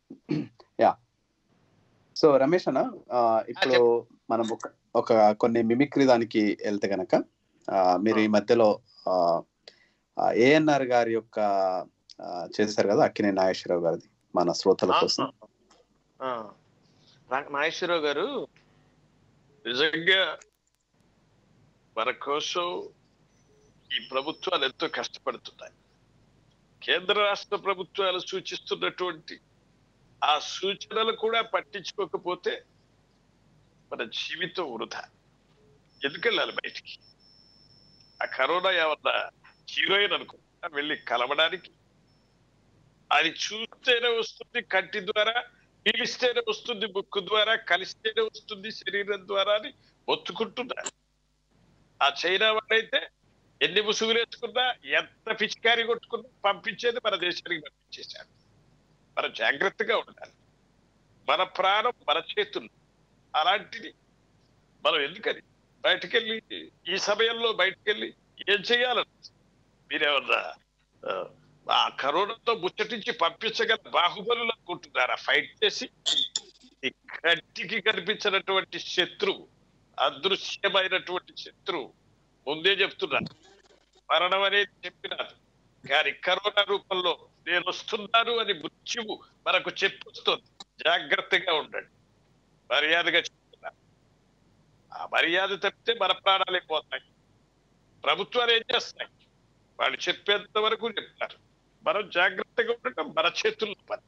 సో రమేష్ అన్న ఆ, ఇప్పుడు మనం ఒక ఒక కొన్ని మిమిక్రీ దానికి వెళ్తే గనక ఆ, మీరు ఈ మధ్యలో ఏఎన్ఆర్ గారి యొక్క ఆ, చేశారు కదా అక్కినే నాగేశ్వరరావు గారిది మన శ్రోతల కోసం ఆ. రా- నాగేశ్వరరావు గారు నిజంగా మన కోసం ఈ ప్రభుత్వాలు ఎంతో కష్టపడుతున్నాయి కేంద్ర రాష్ట్ర ప్రభుత్వాలు సూచిస్తున్నటువంటి ఆ సూచనలు కూడా పట్టించుకోకపోతే మన జీవితం వృధా ఎందుకెళ్ళాలి బయటికి ఆ కరోనా ఏమన్నా హీరోయిన్ అనుకుంటా వెళ్ళి కలవడానికి అది చూస్తేనే వస్తుంది కంటి ద్వారా పీలిస్తేనే వస్తుంది ముక్కు ద్వారా కలిస్తేనే వస్తుంది శరీరం ద్వారా అని ఒత్తుకుంటున్నారు ఆ చైనా వాడైతే ఎన్ని ముసుగులు వేసుకున్నా ఎంత పిచికారి కొట్టుకున్నా పంపించేది మన దేశానికి పంపించేశారు మనం జాగ్రత్తగా ఉండాలి మన ప్రాణం మన చేతుల్లో అలాంటిది మనం ఎందుకని బయటకెళ్ళి ఈ సమయంలో బయటకెళ్ళి ఏం చేయాలని మీరేమన్నా ఆ, ఆ కరోనాతో ముచ్చటించి పంపించగల బాహుబలులు అనుకుంటున్నారా ఫైట్ చేసి ఈ కంటికి కనిపించినటువంటి శత్రువు అదృశ్యమైనటువంటి శత్రువు ముందే చెప్తున్నారు మరణం అనేది చెప్పినారు కానీ కరోనా రూపంలో నేను వస్తున్నాను అని మృత్యువు మనకు చెప్పొస్తుంది జాగ్రత్తగా ఉండండి మర్యాదగా చెప్తున్నా ఆ మర్యాద తప్పితే మన ప్రాణాలే పోతాయి ప్రభుత్వాలు ఏం చేస్తాయి వాళ్ళు చెప్పేంత వరకు చెప్తారు మనం జాగ్రత్తగా ఉండటం మన చేతుల్లో పని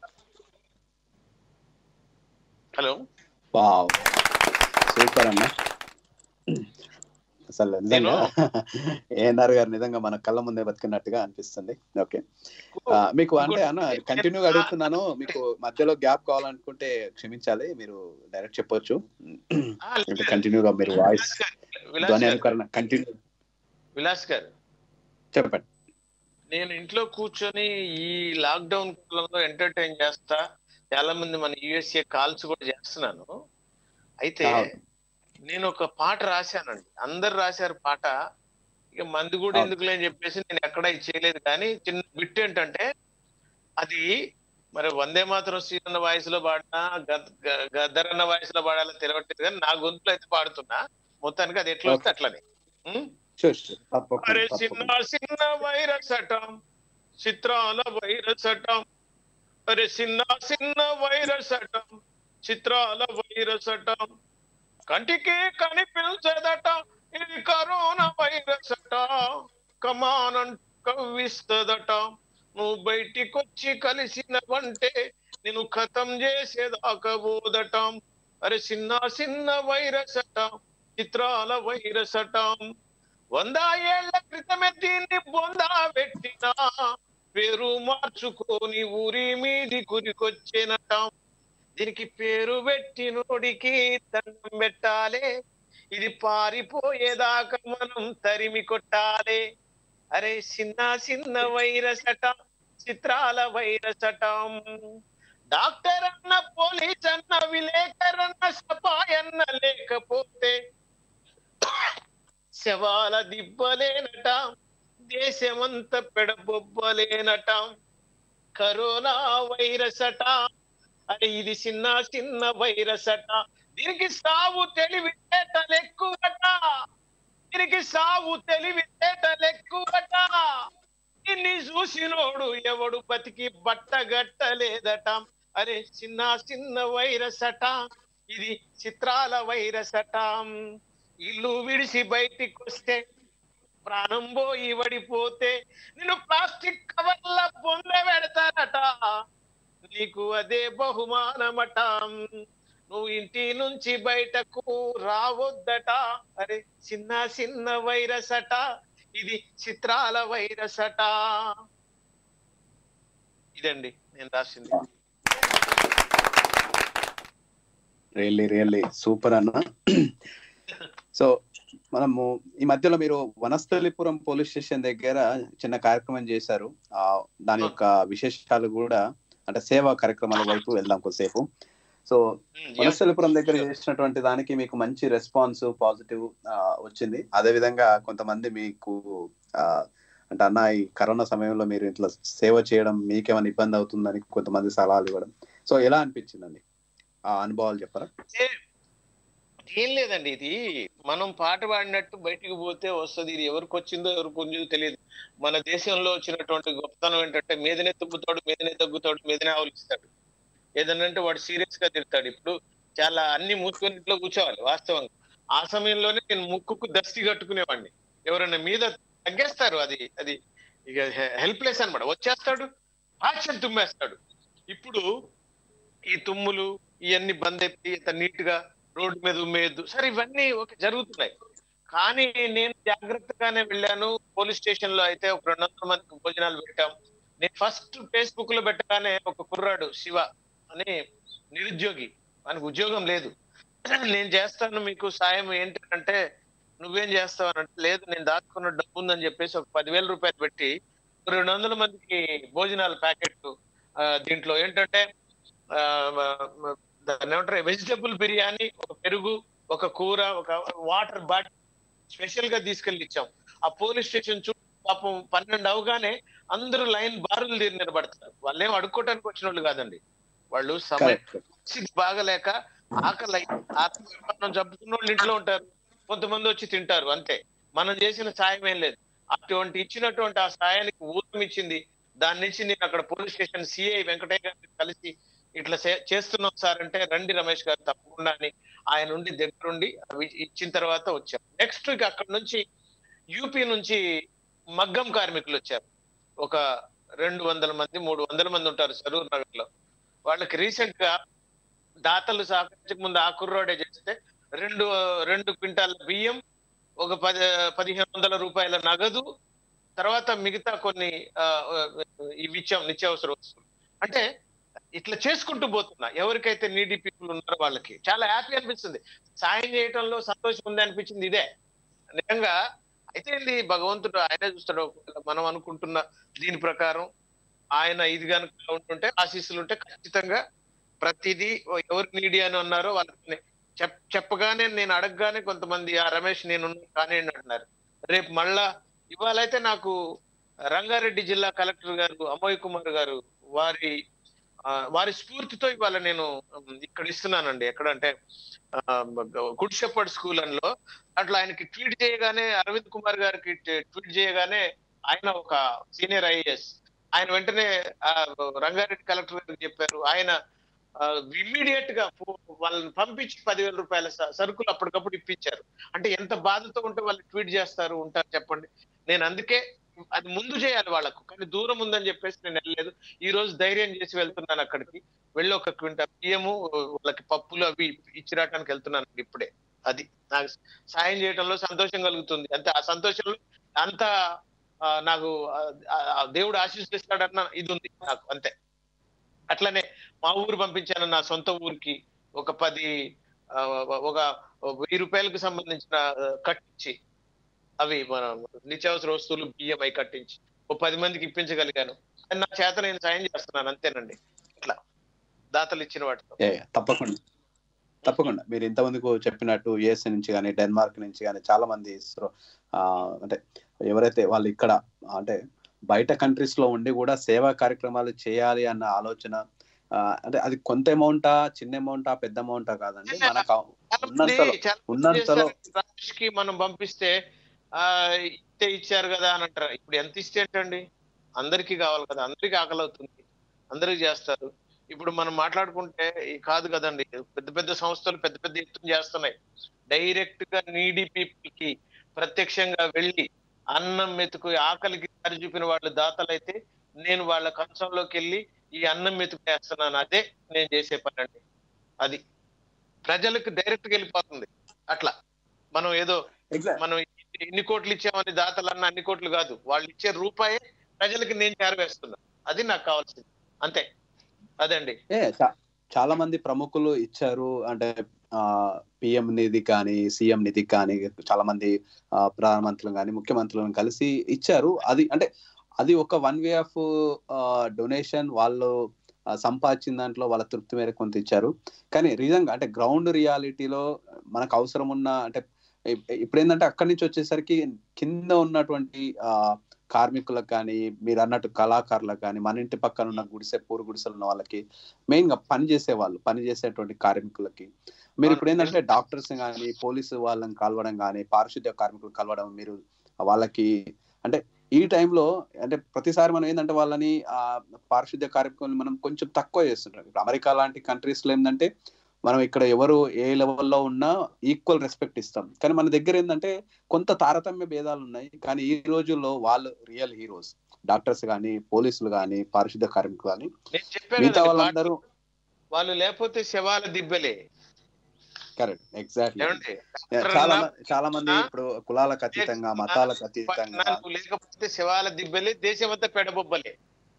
హలో వావ్ సూపర్ అన్న అసలు నిజంగా ఏఎన్ఆర్ గారు నిజంగా మన కళ్ళ ముందే బతికినట్టుగా అనిపిస్తుంది ఓకే ఆ, మీకు అంటే అన్న కంటిన్యూగా అడుగుతున్నాను మీకు మధ్యలో గ్యాప్ కావాలనుకుంటే క్షమించాలి మీరు డైరెక్ట్ చెప్పొచ్చు ఆ, లేదు. కంటిన్యూగా మీరు వాయిస్ విలాస్ గారు, విలాస్ ధ్వని గారు, అనుకరణ కంటిన్యూ విలాస్ గారు చెప్పండి నేను ఇంట్లో కూర్చొని ఈ లాక్డౌన్ కాలంలో ఎంటర్టైన్ చేస్తా చాలా మంది మన యుఎస్ఏ కాల్స్ కూడా చేస్తున్నాను అయితే అవును. నేను ఒక పాట రాశానండి అందరు రాశారు పాట ఇక మంది కూడా అవును. ఎందుకులే అని చెప్పేసి నేను ఎక్కడ ఇది చేయలేదు కానీ చిన్న బిట్ ఏంటంటే అది మరి వందే మాత్రం శ్రీరన్న వాయిస్ లో పాడినా గద్- గ- గద్దర్ అన్న వాయిస్ లో పాడాలో తెలియట్లేదు కానీ నా గొంతులో అయితే పాడుతున్నా మొత్తానికి అది ఎట్లా వస్తే అట్లనే ఉం? షూర్ షూర్ తప్పకుండా అరే తప్పకుండా చిన్న చిన్న వైరస్ అటం చిత్రాల వైరస్ అటం అరే చిన్న చిన్న వైరస్ అటం చిత్రాల వైరస్ అటం కంటికి కనిపించదట ఇది కరోనా వైరస్ అట కమానం కవ్విస్తదట నువ్వు బయటికొచ్చి కలిసినవంటే నేను ఖతం చేసేదాకా పోదటం అరే చిన్న చిన్న వైరస్ అట చిత్రాల వైరస్ అటం వంద ఏళ్ల క్రితమే దీన్ని బొందా పెట్టినా పేరు మార్చుకొని ఊరి మీది కురికొచ్చేనట దీనికి పేరు పెట్టినోడికి దండం పెట్టాలే ఇది పారిపోయేదాకా మనం తరిమి కొట్టాలే అరే చిన్న చిన్న వైరస్ అట చిత్రాల వైరస్ అట డాక్టర్ అన్న పోలీస్ అన్న విలేకర్ అన్న సపాయన్న లేకపోతే శవాల దిబ్బలేనట దేశమంతా పెడబొబ్బలేనట కరోనా వైరస్ అట అరే ఇది చిన్న చిన్న వైరస్ అట దీనికి సావు తెలివి ఎక్కువట దీనికి సావు తెలివి ఎక్కువట ఇన్ని చూసినోడు ఎవడు బతికి బట్టగట్టలేదట అరే చిన్న చిన్న వైరస్ అట ఇది చిత్రాల వైరస్ అట ఇల్లు విడిసి బయటికి వస్తే ప్రాణం పోయి వడిపోతే నిన్ను ప్లాస్టిక్ కవర్ల బొంద పెడతారట నీకు అదే బహుమానమట నువ్వు ఇంటి నుంచి బయటకు రావద్దట అరే చిన్న చిన్న వైరస్ అట ఇది చిత్రాల వైరస్ అట ఇదండి నేను రాసింది రియల్లీ రియల్లీ సూపర్ అన్న సో మనము ఈ మధ్యలో మీరు వనస్థలిపురం పోలీస్ స్టేషన్ దగ్గర చిన్న కార్యక్రమం చేశారు ఆ దాని యొక్క విశేషాలు కూడా అంటే సేవా కార్యక్రమాల వైపు వెళ్దాం కొద్దిసేపు సో వనస్థలిపురం దగ్గర చేసినటువంటి దానికి మీకు మంచి రెస్పాన్స్ పాజిటివ్ వచ్చింది అదే విధంగా కొంతమంది మీకు ఆ, అంటే అన్న ఈ కరోనా సమయంలో మీరు ఇట్లా సేవ చేయడం మీకేమైనా ఇబ్బంది అవుతుందని కొంతమంది సలహాలు ఇవ్వడం సో ఎలా అనిపించిందండి ఆ అనుభవాలు చెప్పరా అంటే ఏం లేదండి ఇది మనం పాట పాడినట్టు బయటికి పోతే వస్తుంది ఇది ఎవరికి వచ్చిందో ఎవరికి వచ్చిందో తెలియదు మన దేశంలో వచ్చినటువంటి గొప్పతనం ఏంటంటే మీదనే తగ్గుతాడు మీదనే తగ్గుతాడు మీదనే ఆవలిస్తాడు ఏదనంటే వాడు సీరియస్ గా తిడతాడు ఇప్పుడు చాలా అన్ని మూసుకొని ఇంట్లో కూర్చోవాలి వాస్తవంగా ఆ సమయంలోనే నేను ముక్కుకు దస్తి కట్టుకునేవాడిని ఎవరైనా మీద తగ్గేస్తారు అది అది ఇక హెల్ప్లెస్ అన్నమాట వచ్చేస్తాడు భాష్యం తుమ్మేస్తాడు ఇప్పుడు ఈ తుమ్ములు ఇవన్నీ బంద్ అయిపోయి ఇంత నీట్ గా రోడ్డు మీద ఉమ్మేయద్దు సరే ఇవన్నీ ఒక జరుగుతున్నాయి కానీ నేను జాగ్రత్తగానే వెళ్ళాను పోలీస్ స్టేషన్ లో అయితే ఒక రెండు వందల మందికి భోజనాలు పెట్టాం నేను ఫస్ట్ ఫేస్బుక్ లో పెట్టగానే ఒక కుర్రాడు శివ అని నిరుద్యోగి మనకు ఉద్యోగం లేదు నేను చేస్తాను మీకు సాయం ఏంటంటే నువ్వేం చేస్తావు అని అంటే లేదు నేను దాచుకున్న డబ్బు ఉందని చెప్పేసి ఒక పదివేల రూపాయలు పెట్టి రెండు వందల మందికి భోజనాల ప్యాకెట్ దీంట్లో ఏంటంటే ఆ, మ- దాన్ని ఏమంటారు వెజిటబుల్ బిర్యానీ ఒక పెరుగు ఒక కూర ఒక వాటర్ బాటిల్ స్పెషల్ గా తీసుకెళ్లి ఇచ్చాం ఆ పోలీస్ స్టేషన్ చుట్టూ పాపం పన్నెండు అవగానే అందరూ లైన్ బారులు తీరి నిలబడతారు వాళ్ళు ఏం అడుక్కోవడానికి వచ్చిన వాళ్ళు కాదండి వాళ్ళు సమయం కరెక్ట్ పరిస్థితి బాగలేక ఆకలి ఆత్మ జబ్బుకున్న వాళ్ళు ఇంట్లో ఉంటారు కొంతమంది వచ్చి తింటారు అంతే మనం చేసిన సాయం ఏం లేదు అటువంటి ఇచ్చినటువంటి ఆ సాయానికి ఊతం ఇచ్చింది దాని నుంచి నేను అక్కడ పోలీస్ స్టేషన్ సిఐ వెంకటయ్య గారిని కలిసి ఇట్లా చే- చేస్తున్నాం సార్ అంటే రండి రమేష్ గారు తప్పకుండా అని ఆయన నుండి దగ్గరుండి అవి ఇచ్చిన తర్వాత వచ్చాం నెక్స్ట్ ఇక అక్కడ నుంచి యూపీ నుంచి మగ్గం కార్మికులు వచ్చారు ఒక రెండు వందల మంది మూడు వందల మంది ఉంటారు సరూర్ నగర్ లో వాళ్ళకి రీసెంట్ గా దాతలు సహకరించక ముందు ఆ కుర్రోడే చేస్తే రెండు రెండు క్వింటాల బియ్యం ఒక పది పదిహేను వందల రూపాయల నగదు తర్వాత మిగతా కొన్ని ఆ, ఇవి ఇచ్చాం నిత్యావసర వస్తువులు అంటే ఇట్లా చేసుకుంటూ పోతున్నా ఎవరికైతే నీడీ పీపుల్ ఉన్నారో వాళ్ళకి చాలా హ్యాపీ అనిపిస్తుంది సాయం చేయటంలో సంతోషం ఉంది అనిపించింది ఇదే నిజంగా అయితే ఏంది భగవంతుడు ఆయనే చూస్తాడు ఒకవేళ మనం అనుకుంటున్న దీని ప్రకారం ఆయన ఇది కనుక ఉంటుంటే ఆశీస్సులు ఉంటే ఖచ్చితంగా ప్రతిదీ ఎవరు నీడి అని ఉన్నారో వాళ్ళకి చెప్ చెప్పగానే నేను అడగగానే కొంతమంది ఆ రమేష్ నేను కానీ అంటున్నారు రేపు మళ్ళా ఇవాళైతే నాకు రంగారెడ్డి జిల్లా కలెక్టర్ గారు అమోయ్ కుమార్ గారు వారి ఆ, వారి స్ఫూర్తితో ఇవాళ నేను ఉమ్, ఇక్కడ ఇస్తున్నానండి ఎక్కడంటే గుడ్ షెపర్డ్ స్కూల్ లో అట్లా ఆయనకి ట్వీట్ చేయగానే అరవింద్ కుమార్ గారికి ట్వీట్ చేయగానే ఆయన ఒక సీనియర్ ఐఏఎస్ ఆయన వెంటనే ఆ, రంగారెడ్డి కలెక్టర్ గారికి చెప్పారు ఆయన ఇమ్మీడియట్ గా ఫో- వాళ్ళని పంపించి పదివేల రూపాయల స- సరుకులు అప్పటికప్పుడు ఇప్పించారు అంటే ఎంత బాధతో ఉంటే వాళ్ళు ట్వీట్ చేస్తారు ఉంటారు చెప్పండి నేను అందుకే అది ముందు చేయాలి వాళ్ళకు కానీ దూరం ఉందని చెప్పేసి నేను వెళ్ళలేదు ఈ రోజు ధైర్యం చేసి వెళ్తున్నాను అక్కడికి వెళ్ళి ఒక క్వింటల్ బియ్యము వాళ్ళకి పప్పులు అవి ఇచ్చి రావడానికి వెళ్తున్నాను ఇప్పుడే అది నాకు సాయం చేయడంలో సంతోషం కలుగుతుంది అంతే ఆ సంతోషంలో అంత ఆ, నాకు ఆ, ఆ, దేవుడు ఆశీస్సులు ఇస్తాడన్న ఇది ఉంది నాకు అంతే అట్లనే మా ఊరు పంపించాను నా సొంత ఊరికి ఒక పది ఆ, ఒక వెయ్యి రూపాయలకు సంబంధించిన ఆ, కట్టించి అవి మన నిత్యావసర వస్తువులు బియ్యం అవి కట్టించి ఓ పది మందికి ఇప్పించగలిగాను అది నా చేత నేను సాయం చేస్తున్నాను అంతేనండి ఇట్లా దాతలు ఇచ్చిన వాటితో ఏ, తప్పకుండా తప్పకుండా మీరు ఇంతమందికి చెప్పినట్టు యుఎస్ నుంచి కానీ డెన్మార్క్ నుంచి కానీ చాలా మంది ఇస్రో ఆ, అంటే ఎవరైతే వాళ్ళు ఇక్కడ అంటే బయట కంట్రీస్ లో ఉండి కూడా సేవా కార్యక్రమాలు చేయాలి అన్న ఆలోచన ఆ, అంటే అది కొంత అమౌంటా చిన్న అమౌంటా పెద్ద అమౌంటా కాదండి మనకు చాలా మంది ఉన్నంతలో చాలా మంది ఉన్నంతలో చేస్తారండి. రమేష్ కి మనం పంపిస్తే ఆ ఇస్తే ఇచ్చారు కదా అని అంటారు ఇప్పుడు ఎంత ఇస్తే ఏంటండి అందరికీ కావాలి కదా అందరికీ ఆకలి అవుతుంది అందరికీ చేస్తారు ఇప్పుడు మనం మాట్లాడుకుంటే ఈ కాదు కదండి పెద్ద పెద్ద సంస్థలు పెద్ద పెద్ద ఎత్తున చేస్తున్నాయి డైరెక్ట్ గా నీడీ పీపుల్ కి ప్రత్యక్షంగా వెళ్ళి అన్నం మెతుకు ఆకలికి దారి చూపిన వాళ్ళు దాతలైతే నేను వాళ్ళ కంచంలోకి వెళ్ళి ఈ అన్నం మెతుకు వేస్తున్నాను అదే నేను చేసే పని అండి అది ప్రజలకు డైరెక్ట్ గా వెళ్ళిపోతుంది అట్లా మనం ఏదో ఎగ్జాక్ట్ మనం ఇన్ని కోట్లు ఇచ్చామని దాతలన్న అన్ని కోట్లు కాదు వాళ్ళు ఇచ్చే రూపాయే ప్రజలకి నేను చేరవేస్తున్నా అది నాకు కావాల్సింది అంతే అదండి ఏ చా- చాలా మంది ప్రముఖులు ఇచ్చారు అంటే పిఎం నిధి కానీ సీఎం నిధి కానీ చాలా మంది ఆ, ప్రధానమంత్రులు కానీ ముఖ్యమంత్రులను కలిసి ఇచ్చారు అది అంటే అది ఒక వన్ వే ఆఫ్ డొనేషన్ వాళ్ళు ఆ, సంపాదించిన దాంట్లో వాళ్ళ తృప్తి మేరకు కొంత ఇచ్చారు కానీ నిజంగా అంటే గ్రౌండ్ రియాలిటీలో మనకు అవసరం ఉన్న అంటే ఇప్- ఇప్పుడు ఏంటంటే అక్కడి నుంచి వచ్చేసరికి కింద ఉన్నటువంటి ఆ కార్మికులకు కానీ మీరు అన్నట్టు కళాకారులకు కానీ మన ఇంటి పక్కన ఉన్న గుడిసె పూరు గుడిసెలు ఉన్న వాళ్ళకి మెయిన్ గా పని చేసే వాళ్ళు పని చేసేటువంటి కార్మికులకి మీరు ఇప్పుడు ఏంటంటే డాక్టర్స్ కానీ పోలీసు వాళ్ళని కలవడం కానీ పారిశుద్ధ్య కార్మికులు కలవడం మీరు వాళ్ళకి అంటే ఈ టైంలో అంటే ప్రతిసారి మనం ఏంటంటే వాళ్ళని ఆ పారిశుద్ధ్య కార్మికులను మనం కొంచెం తక్కువ చేస్తుంటాం ఇప్పుడు అమెరికా లాంటి కంట్రీస్ లో ఏంటంటే మనం ఇక్కడ ఎవరు ఏ లెవెల్లో ఉన్నా ఈక్వల్ రెస్పెక్ట్ ఇస్తాం కానీ మన దగ్గర ఏంటంటే కొంత తారతమ్య భేదాలు ఉన్నాయి కానీ ఈ రోజుల్లో వాళ్ళు రియల్ హీరోస్ డాక్టర్స్ కానీ పోలీసులు కానీ పారిశుద్ధ్య కార్మికులు కానీ నేను చెప్పాను మిగతా కదండి, వాళ్ళందరూ వాళ్ళు లేకపోతే శవాల దిబ్బలే కరెక్ట్ ఎగ్జాక్ట్లీ ఏమండి చాలా మ- చాలా మంది ఇప్పుడు కులాలకు అతీతంగా మతాలకు అతీతంగా నువ్వు లేకపోతే శవాల దిబ్బలే దేశమంతా పెడబొబ్బలే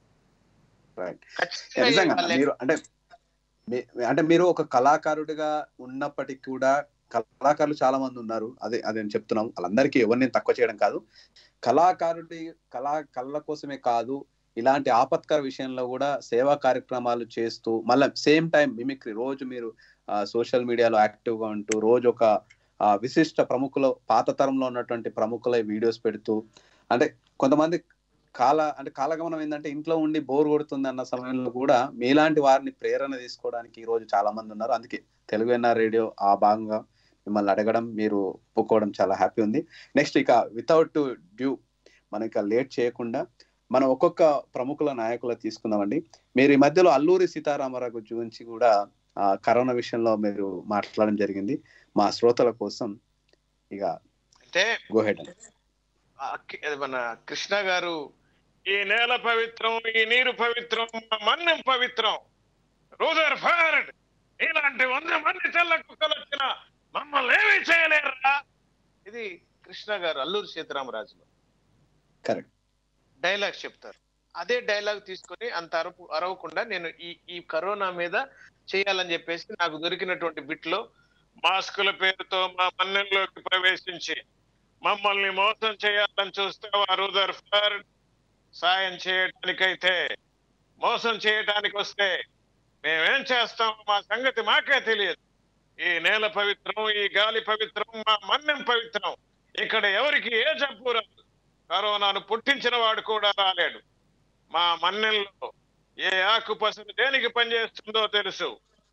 Right. ఖచ్చితంగా నిజంగా వాళ్ళే. మీరు అంటే మీ- అంటే మీరు ఒక కళాకారుడిగా ఉన్నప్పటికీ కూడా కళాకారులు చాలా మంది ఉన్నారు అదే అదే నేను చెప్తున్నాం వాళ్ళందరికీ ఎవరిని తక్కువ చేయడం కాదు కళాకారుడి కళా కళల కోసమే కాదు ఇలాంటి ఆపత్కర విషయంలో కూడా సేవా కార్యక్రమాలు చేస్తూ మళ్ళీ సేమ్ టైం మిమిక్రీ రోజు మీరు సోషల్ మీడియాలో యాక్టివ్ గా ఉంటూ రోజు ఒక ఆ, విశిష్ట ప్రముఖుల పాత తరంలో ఉన్నటువంటి ప్రముఖుల వీడియోస్ పెడుతూ అంటే కొంతమంది కాల అంటే కాలగమనం ఏంటంటే ఇంట్లో ఉండి బోర్ కొడుతుంది అన్న సమయంలో కూడా మీలాంటి వారిని ప్రేరణ తీసుకోవడానికి ఈ రోజు చాలా మంది ఉన్నారు అందుకే తెలుగు ఎన్ఆర్ రేడియో ఆ భాగంగా మిమ్మల్ని అడగడం మీరు ఒప్పుకోవడం చాలా హ్యాపీ ఉంది నెక్స్ట్ ఇక వితౌట్ డ్యూ మనం ఇక లేట్ చేయకుండా మనం ఒక్కొక్క ప్రముఖుల నాయకుల తీసుకుందామండి మీరు ఈ మధ్యలో అల్లూరి సీతారామరావు గురించి కూడా ఆ, కరోనా విషయంలో మీరు మాట్లాడడం జరిగింది మా శ్రోతల కోసం ఇక అంటే గోహెడ్ ఆ కి- అది మన కృష్ణ గారు ఈ నేల పవిత్రం ఈ నీరు పవిత్రం మా మన్నం పవిత్రం రూదర్ ఫైర్డ్ ఇలాంటి వంద మంది తెల్ల కుక్కలు వచ్చిన మమ్మల్ని ఏమీ చేయలేరురా ఇది కృష్ణ గారు అల్లూరి సీతారామరాజులో కరెక్ట్ డైలాగ్ చెప్తారు అదే డైలాగ్ తీసుకొని అంత అరపు అరవకుండా నేను ఈ ఈ కరోనా మీద చేయాలని చెప్పేసి నాకు దొరికినటువంటి బిట్లో మాస్కుల పేరుతో మా మన్నెంలోకి ప్రవేశించి మమ్మల్ని మోసం చేయాలని చూస్తే ఆ రూదర్ ఫైర్డ్ సాయం చేయటానికైతే మోసం చేయటానికి వస్తే మేమేం చేస్తాం మా సంగతి మాకే తెలియదు ఈ నేల పవిత్రం ఈ గాలి పవిత్రం మా మన్నం పవిత్రం ఇక్కడ ఎవరికి ఏ జబ్బు రాదు కరోనాను పుట్టించిన వాడు కూడా రాలేడు మా మన్నెల్లో ఏ ఆకు పసరు దేనికి పనిచేస్తుందో తెలుసు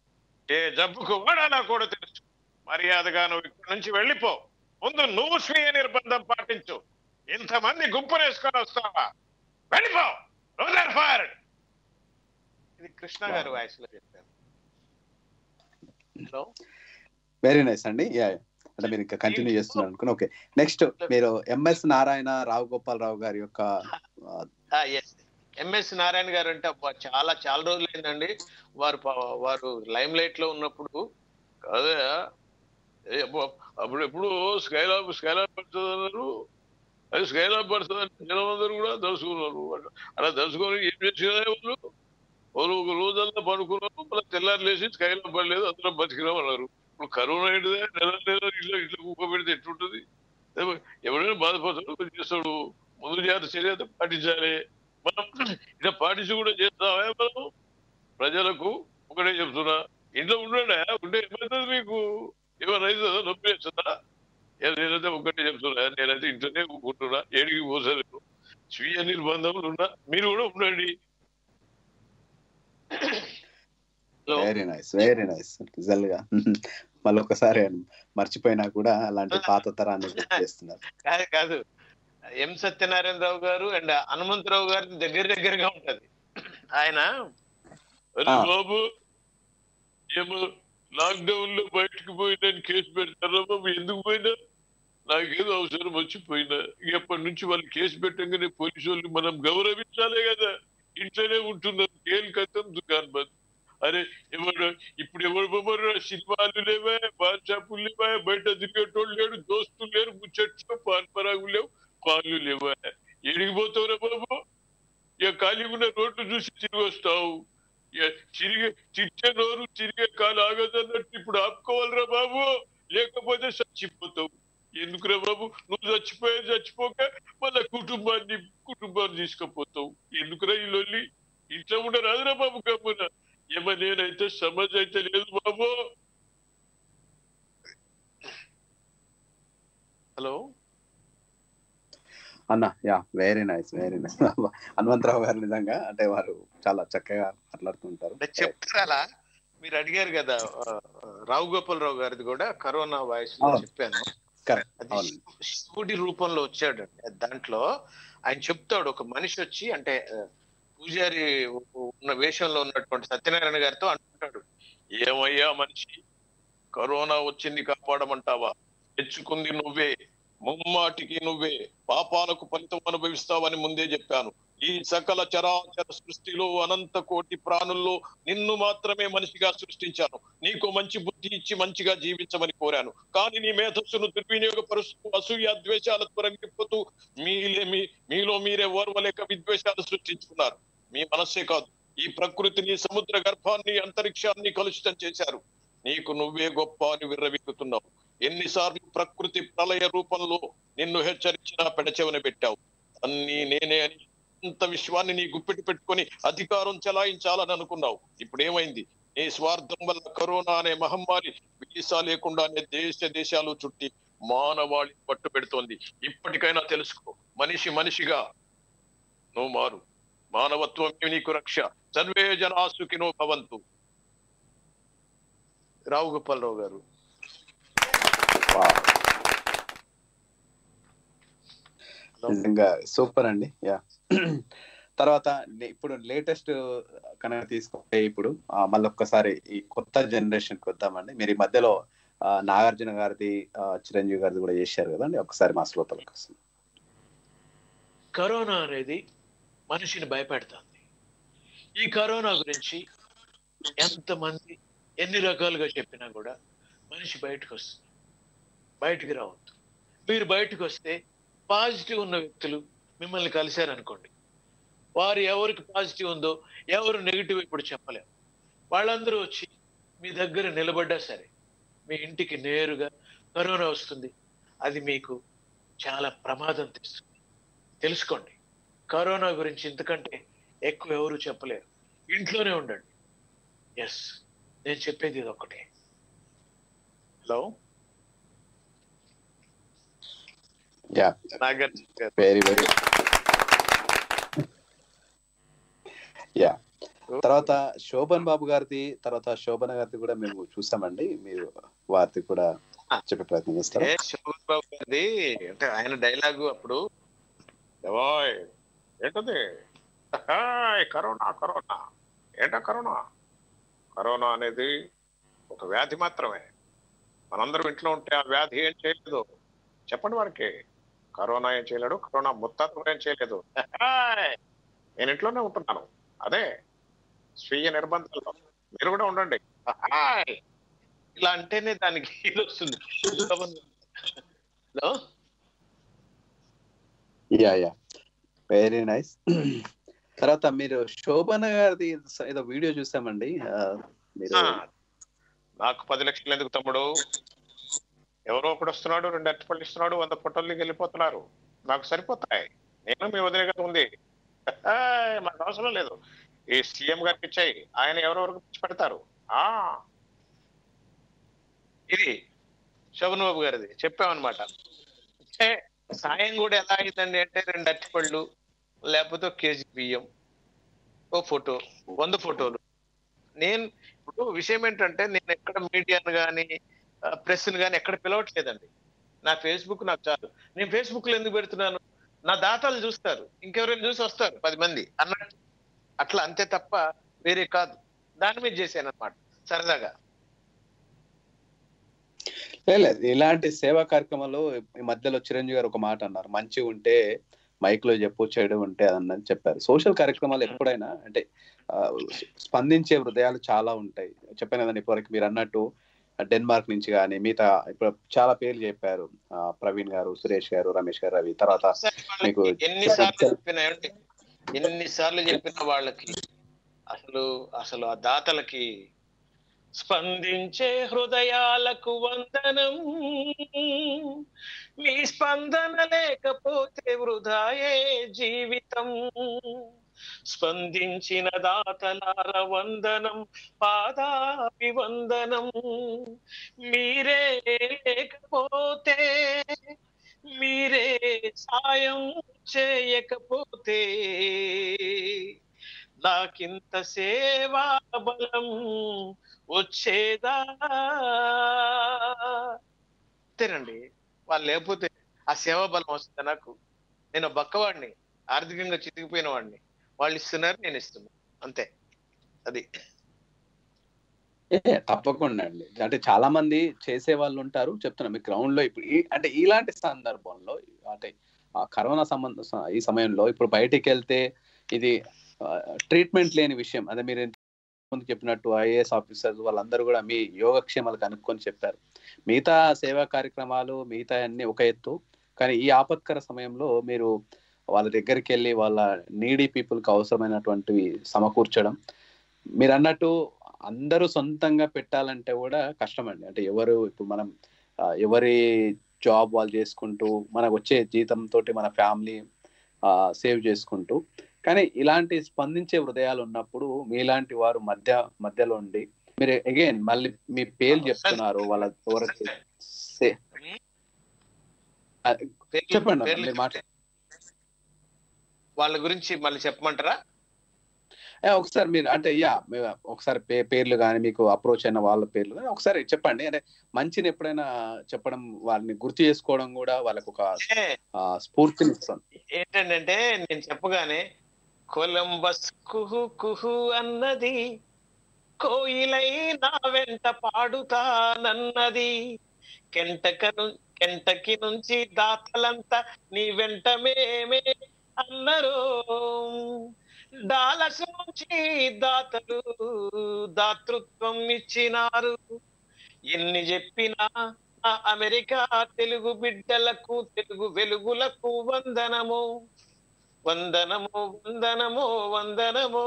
ఏ జబ్బుకు వాడాలో కూడా తెలుసు మర్యాదగా నువ్వు ఇక్కడి నుంచి వెళ్ళిపో ముందు నువ్వు స్వీయ నిర్బంధం పాటించు ఇంతమంది గుంపునేసుకొని వస్తావా వెళ్ళిపో రూదర్ ఫైర్డ్ ఇది కృష్ణ గారి వాయిస్ లో చెప్పారు హలో వెరీ నైస్ అండి యా అంటే మీరు ఇంకా కంటిన్యూ చేస్తున్నారు అనుకుని ఓకే నెక్స్ట్ మీరు ఎంఎస్ నారాయణ రావు గోపాల్ రావు గారి యొక్క ఆ, ఎస్ ఎంఎస్ నారాయణ గారు అంటే అబ్బా చాలా చాలా రోజులు అయిందండి వారు ప- వారు లైమ్ లైట్ లో ఉన్నప్పుడు అదే ఏ అబ్బో, అప్పుడు ఎప్పుడు స్కైలాబ్ స్కైలాబ్ పడుతుంది అన్నారు అది స్కైలాబ్ పడుతుంది అంటే జనం అందరూ కూడా దలుచుకున్నారు అలా దలుచుకొని ఏం చేసేదా వాళ్ళు వాళ్ళు ఒక రోజంతా పడుకున్నారు మళ్ళీ తెల్లారి లేచి స్కైలాబ్ పడలేదు అందరం బతికినాం అన్నారు ఇప్పుడు కరోనా ఏంటిదే నెల నెల ఇట్లా ఇట్లా కుక్క పెడితే ఎట్లుంటది ఏమో, ఎవరైనా బాధపడతాడు కొంచెం చేస్తాడు ముందు జాగ్రత్త చర్య పాటించాలి మనం ఇట్లా పాటించి కూడా చేస్తామే మనం ప్రజలకు ఒకటే చెప్తున్నా ఇంట్లో ఉండండి ఉంటే ఏమవుతుంది మీకు ఏమైనా అవుతుందా నొప్పి వేస్తుందా ఏ- నేనైతే ఒకటే చెప్తున్నా నేనైతే ఇంట్లోనే ఉంటున్నా ఏడికి పోసలేదు స్వీయ నిర్బంధములు ఉన్నా మీరు కూడా ఉండండి hello very nice very nice నిజంగా మళ్ళీ ఒకసారి మర్చిపోయినా కూడా అలాంటి పాత తరాన్ని గుర్తు చేస్తున్నారు కాదు కాదు ఎం సత్యనారాయణరావు గారు అండ్ హనుమంతరావు గారి దగ్గర దగ్గరగా ఉంటది ఆయన అరే ఆ. బాబు ఏమో లాక్డౌన్ లో బయటకు పోయినా కేసు పెడతారా బాబు ఎందుకు పోయినా నాకేదో అవసరం వచ్చిపోయినా ఇక ఎప్పటి నుంచి వాళ్ళు కేసు పెట్టంగానే పోలీసు వాళ్ళు మనం గౌరవించాలే కదా ఇంట్లోనే ఉంటున్నారు కేల్ కథం దుకాన్ బంద్ అరే ఎవరు ఇప్పుడు ఎవరు బాబు సినిమాలు లేవా పాన్ షాపులు లేవా బయట తిరిగేటోళ్ళు లేడు దోస్తులు లేరు ముచ్చట్లు పాన్ పరాగులు లేవు పాలు లేవా ఎడికి పోతావురా బాబు ఇక ఖాళీ ఉన్న రోడ్లు చూసి తిరిగి వస్తావు ఇక చిరిగే చిచ్చే నోరు చిరిగే కాలు ఆగదన్నట్టు ఇప్పుడు ఆపుకోవాలిరా బాబు లేకపోతే చచ్చిపోతావు ఎందుకురా బాబు నువ్వు చచ్చిపోయే చచ్చిపోక మళ్ళా కుటుంబాన్ని కుటుంబాన్ని తీసుకుపోతావు ఎందుకురా ఈ లొల్లి ఇంట్లో ఉండరాదురా బాబు గమ్మున ఏమో నేనైతే సమజ్ అయితే లేదు బాబు హలో అన్న ya very nice very nice Hanumantharao garu నిజంగా అంటే వారు చాలా చక్కగా మాట్లాడుతుంటారు అంటే చెప్తారా మీరు అడిగారు కదా ఆ, రావు గోపాలరావు గారిది కూడా కరోనా వాయిస్ లో అవును. చెప్పాను కరెక్ట్ అది అవును శివు- శివుడి రూపంలో వచ్చాడు దాంట్లో ఆయన చెప్తాడు ఒక మనిషి వచ్చి అంటే ఆ, పూజారి ఉన్న వేషంలో ఉన్నటువంటి సత్యనారాయణ గారితో అంటాడు ఏమయ్యా మనిషి కరోనా వచ్చింది కాపాడమంటావా తెచ్చుకుంది నువ్వే ముమ్మాటికి నువ్వే పాపాలకు ఫలితం అనుభవిస్తావని ముందే చెప్పాను ఈ సకల చరాచర సృష్టిలో అనంత కోటి ప్రాణుల్లో నిన్ను మాత్రమే మనిషిగా సృష్టించాను నీకు మంచి బుద్ధి ఇచ్చి మంచిగా జీవించమని కోరాను కానీ నీ మేధస్సును దుర్వినియోగపరుస్తూ అసూయ ద్వేషాలకు రంగిపోతూ మీలే మీ మీలో మీరే ఓర్వలేక విద్వేషాలు సృష్టించుకున్నారు మీ మనస్సే కాదు ఈ ప్రకృతిని సముద్ర గర్భాన్ని అంతరిక్షాన్ని కలుషితం చేశారు నీకు నువ్వే గొప్ప అని విర్రవీగుతున్నావు ఎన్నిసార్లు ప్రకృతి ప్రళయ రూపంలో నిన్ను హెచ్చరించినా పెడచెవన పెట్టావు అన్ని నేనే అని అంత విశ్వాన్ని నీ గుప్పిటి పెట్టుకొని అధికారం చెలాయించాలని అనుకున్నావు ఇప్పుడు ఏమైంది నీ స్వార్థం వల్ల కరోనా అనే మహమ్మారి వీసా లేకుండానే దేశ దేశాలు చుట్టి మానవాళి పట్టు పెడుతోంది ఇప్పటికైనా తెలుసుకో మనిషి మనిషిగా నువ్వు మారు మానవత్వం నీకు రక్ష సర్వే జనా సుఖినో భవంతు రావు గోపాలరావు గారు Wow. నిజంగా సూపర్ అండి యా తర్వాత నే- ఇప్పుడు లేటెస్ట్ కనుక తీసుకుంటే ఇప్పుడు ఆ, మళ్ళీ ఒక్కసారి ఈ కొత్త జనరేషన్ కి వద్దామండి మీరు ఈ మధ్యలో ఆ, నాగార్జున గారిది ఆ, చిరంజీవి గారిది కూడా చేశారు కదండి ఒకసారి మా శ్రోతల కోసం కరోనా అనేది మనిషిని భయపెడుతుంది ఈ కరోనా గురించి ఎంతమంది ఎన్ని రకాలుగా చెప్పినా కూడా మనిషి బయటకు వస్తుంది బయటికి రావద్దు మీరు బయటకు వస్తే పాజిటివ్ ఉన్న వ్యక్తులు మిమ్మల్ని కలిశారనుకోండి వారు ఎవరికి పాజిటివ్ ఉందో ఎవరు నెగిటివ్ ఇప్పుడు చెప్పలేము వాళ్ళందరూ వచ్చి మీ దగ్గర నిలబడ్డా సరే మీ ఇంటికి నేరుగా కరోనా వస్తుంది అది మీకు చాలా ప్రమాదం తెస్తుంది తెలుసుకోండి కరోనా గురించి ఇంతకంటే ఎక్కువ ఎవరు చెప్పలేరు ఇంట్లోనే ఉండండి ఎస్ నేను చెప్పేది ఇది ఒకటే హలో యా నాగార్జున గారు వెరీ వెరీ యా తర్వాత శోభన్ బాబు గారిది తర్వాత శోభన గారిది కూడా మేము చూసామండి మీరు వారిది కూడా చెప్పే ప్రయత్నం చేస్తారా ఏ శోభన్ బాబు గారిది అంటే ఆయన డైలాగు అప్పుడు ఏవాయ్ ఏంటది హాయ్, కరోనా కరోనా ఏంటో కరోనా కరోనా అనేది ఒక వ్యాధి మాత్రమే మనందరం ఇంట్లో ఉంటే ఆ వ్యాధి ఏం చేయలేదు చెప్పండి వారికి కరోనా ఏం చేయలేడు కరోనా ముత్తాతం ఏం చేయలేదు హాయ్, నేను ఇంట్లోనే ఉంటున్నాను అదే స్వీయ నిర్బంధాలు మీరు కూడా ఉండండి హాయ్. ఇలా అంటేనే దానికి ఇది వస్తుంది Shobhan hello ya ya very nice తర్వాత మీరు శోభన గారిది ఏదో వీడియో చూసామండి ఆ, మీరు ఆ, నాకు పది లక్షలు ఎందుకు తమ్ముడు ఎవరో ఒకడు వస్తున్నాడు రెండు అరటిపళ్ళు ఇస్తున్నాడు వంద పొట్టల్లోకి వెళ్ళిపోతున్నారు నాకు సరిపోతాయి నేను మీ వదిలే కదా ఉంది హాయ్, మాకు అవసరం లేదు ఈ సీఎం గారికి ఇచ్చాయి ఆయన ఎవరెవరికి పిచ్చి పెడతారు ఆ ఇది శోభన్ బాబు గారిది చెప్పామన్నమాట అంటే సాయం కూడా ఎలా అయిందండి అంటే రెండు అరటిపళ్ళు లేకపోతే ఒక కేజీ బియ్యం ఓ ఫోటో వంద ఫోటోలు నేను ఇప్పుడు విషయం ఏంటంటే నేను ఎక్కడ మీడియాను కానీ ప్రెస్ ని కానీ ఎక్కడ పిలవట్లేదండి నా ఫేస్బుక్ నాకు చాలు నేను ఫేస్బుక్ లో ఎందుకు పెడుతున్నాను నా దాతలు చూస్తారు ఇంకెవరైనా చూసి వస్తారు పది మంది అన్నట్టు అట్లా అంతే తప్ప వేరే కాదు దాని మీద చేశాను అనమాట సరదాగా లేదు ఇలాంటి సేవా కార్యక్రమాలు ఈ మధ్యలో చిరంజీవి గారు ఒక మాట అన్నారు మంచి ఉంటే మైక్ లో చెప్పు చెడు ఉంటే అదని చెప్పారు సోషల్ కార్యక్రమాలు ఎప్పుడైనా అంటే ఆ, స్పందించే హృదయాలు చాలా ఉంటాయి చెప్పాను కదండి ఇప్పటివరకు మీరు అన్నట్టు డెన్మార్క్ నుంచి కానీ మిగతా ఇప్పుడు చాలా పేర్లు చెప్పారు ఆ, ప్రవీణ్ గారు సురేష్ గారు రమేష్ గారు రవి తర్వాత మీకు ఎన్నిసార్లు చెప్పినా ఏమండి? ఎన్నిసార్లు చెప్పిన వాళ్ళకి అసలు అసలు ఆ దాతలకి స్పందించే హృదయాలకు వందనం మీ స్పందన లేకపోతే వృధాయే జీవితం స్పందించిన దాతలార వందనం పాదాభివందనం మీరే లేకపోతే మీరే సాయం చేయకపోతే నాకింత సేవా బలం వచ్చేదా అంతేనండి వాళ్ళు లేకపోతే ఆ సేవా బలం వస్తుంది నాకు నేను బక్కవాడిని ఆర్థికంగా చితికిపోయిన వాడిని వాళ్ళు ఇస్తున్నారు నేను ఇస్తున్నా అంతే అది ఏ, తప్పకుండా అండి అంటే చాలా మంది చేసే వాళ్ళు ఉంటారు చెప్తున్నా మీ గ్రౌండ్ లో ఇప్పుడు ఈ- అంటే ఇలాంటి సందర్భంలో అంటే ఆ కరోనా సంబంధ స- ఈ సమయంలో ఇప్పుడు బయటికి వెళ్తే ఇది ట్రీట్మెంట్ లేని విషయం అదే మీరు ఇంతకు ముందు చెప్పినట్టు ఐఏఎస్ ఆఫీసర్స్ వాళ్ళందరూ కూడా మీ యోగక్షేమాలు కనుక్కొని చెప్పారు మిగతా సేవా కార్యక్రమాలు మిగతా అన్ని ఒక ఎత్తు కానీ ఈ ఆపత్కర సమయంలో మీరు వాళ్ళ దగ్గరికి వెళ్ళి వాళ్ళ నీడీ పీపుల్కి అవసరమైనటువంటివి సమకూర్చడం మీరు అన్నట్టు అందరూ సొంతంగా పెట్టాలంటే కూడా కష్టం అండి అంటే ఎవరు ఇప్పుడు మనం ఆ, ఎవరి జాబ్ వాళ్ళు చేసుకుంటూ మనకు వచ్చే జీతంతో మన ఫ్యామిలీ సేవ్ చేసుకుంటూ కానీ ఇలాంటి స్పందించే హృదయాలు ఉన్నప్పుడు మీలాంటి వారు మధ్య మధ్యలో ఉండి మీరు అగైన్ మళ్ళీ మీ పేర్లు చెప్తున్నారు వాళ్ళ ఎవరైతే సే- ఆ, పేర్లు- చెప్పండి అన్న, పేర్లు మీరు మాట- వాళ్ళ గురించి మళ్ళీ చెప్పమంటారా ఏ, ఒకసారి మీరు అంటే యా మీ- ఒకసారి పే పేర్లు కానీ మీకు అప్రోచ్ అయిన వాళ్ళ పేర్లు కానీ ఒకసారి చెప్పండి అంటే మంచిని ఎప్పుడైనా చెప్పడం వాళ్ళని గుర్తు చేసుకోవడం కూడా వాళ్ళకు ఒక ఏ, ఆ, స్ఫూర్తిని ఇస్తుంది ఏంటంటే నేను చెప్పగానే కొలంబస్ కుహు కుహు అన్నది కోయిలై నా వెంట పాడుతానన్నది కెంటకను కెంటకి నుంచి దాతలంతా నీ వెంట మేమే అన్నరు డాలస్ నుంచి దాతలు దాతృత్వం ఇచ్చినారు ఎన్ని చెప్పినా ఆ అమెరికా తెలుగు బిడ్డలకు తెలుగు వెలుగులకు వందనము వందనము వందనము వందనము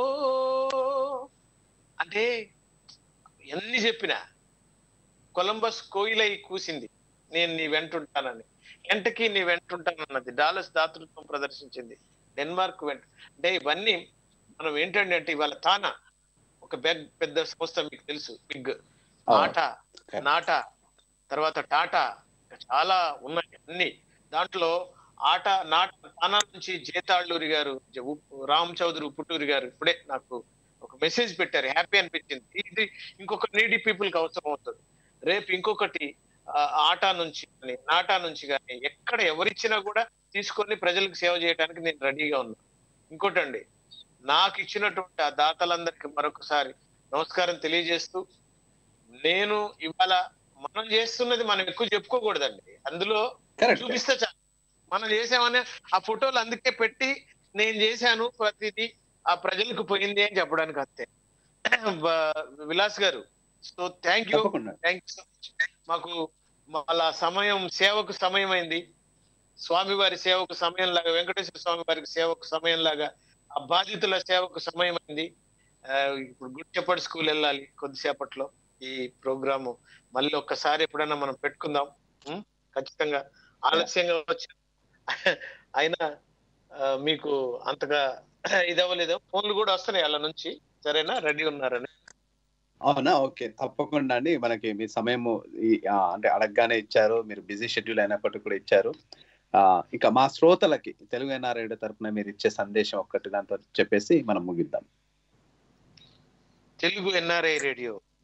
అంటే ఎన్ని చెప్పినా కొలంబస్ కోయిలై కూసింది నేను నీ వెంటుంటానని ఎంటకి నీ వెంటుంటానన్నది డాలస్ దాతృత్వం ప్రదర్శించింది డెన్మార్క్ వెంట అంటే ఇవన్నీ మనం ఏంటంటే అంటే ఇవాళ తానా ఒక పెద్ద పెద్ద సంస్థ మీకు తెలుసు బిగ్ నాటా నాటా తర్వాత టాటా ఇంకా చాలా ఉన్నాయి అన్ని దాంట్లో ఆట నాట తానా నుంచి జేతాళ్ళూరి గారు జ- ఉప్- రామ్ చౌదరి పుట్టూరి గారు ఇప్పుడే నాకు ఒక మెసేజ్ పెట్టారు హ్యాపీ అనిపించింది ఇది ఇంకొక నీడీ పీపుల్ కి అవసరం అవుతుంది రేపు ఇంకొకటి ఆ, ఆటా నుంచి కానీ నాటా నుంచి కానీ ఎక్కడ ఎవరిచ్చినా కూడా తీసుకొని ప్రజలకు సేవ చేయడానికి నేను రెడీగా ఉన్నా ఇంకోటండి నాకు ఇచ్చినటువంటి ఆ దాతలందరికీ మరొకసారి నమస్కారం తెలియజేస్తూ నేను ఇవాళ మనం చేస్తున్నది మనం ఎక్కువ చెప్పుకోకూడదండి అందులో కరెక్ట్ చూపిస్తే చాలు మనం చేసామని ఆ ఫోటోలు అందుకే పెట్టి నేను చేశాను ప్రతిదీ ఆ ప్రజలకు పోయింది అని చెప్పడానికి అంతే బ- Vilas garu so thank you తప్పకుండా థ్యాంక్ యూ సో మచ్ మాకు మళ్ళా సమయం సేవకు సమయం అయింది స్వామి వారి సేవకు సమయం లాగా వెంకటేశ్వర స్వామి వారికి సేవకు సమయం లాగా ఆ బాధితుల సేవకు సమయం అయింది ఆ, ఇప్పుడు గుడ్ షెపర్డ్ స్కూల్ వెళ్ళాలి కొద్దిసేపట్లో ఈ ప్రోగ్రాము మళ్ళీ ఒక్కసారి ఎప్పుడైనా మనం పెట్టుకుందాం ఉం? ఖచ్చితంగా ఆలస్యంగా వచ్చి అయినా ఆ, మీకు అంతగా ఇదవ్వలేదు ఫోన్లు కూడా వస్తున్నాయి వాళ్ళ నుంచి సరేనా రెడీ ఉన్నారని అవునా ఓకే తప్పకుండా అండి మనకి మీ సమయం అంటే అడగగానే ఇచ్చారు మీరు బిజీ షెడ్యూల్ అయినప్పటికీ కూడా ఇచ్చారు ఆ, ఇక మా శ్రోతలకి తెలుగు ఎన్ఆర్ఐడి తరపున మీరు ఇచ్చే సందేశం ఒక్కటి దాంతో చెప్పేసి మనం ముగిద్దాం తెలుగు ఎన్ఆర్ఐ రేడియో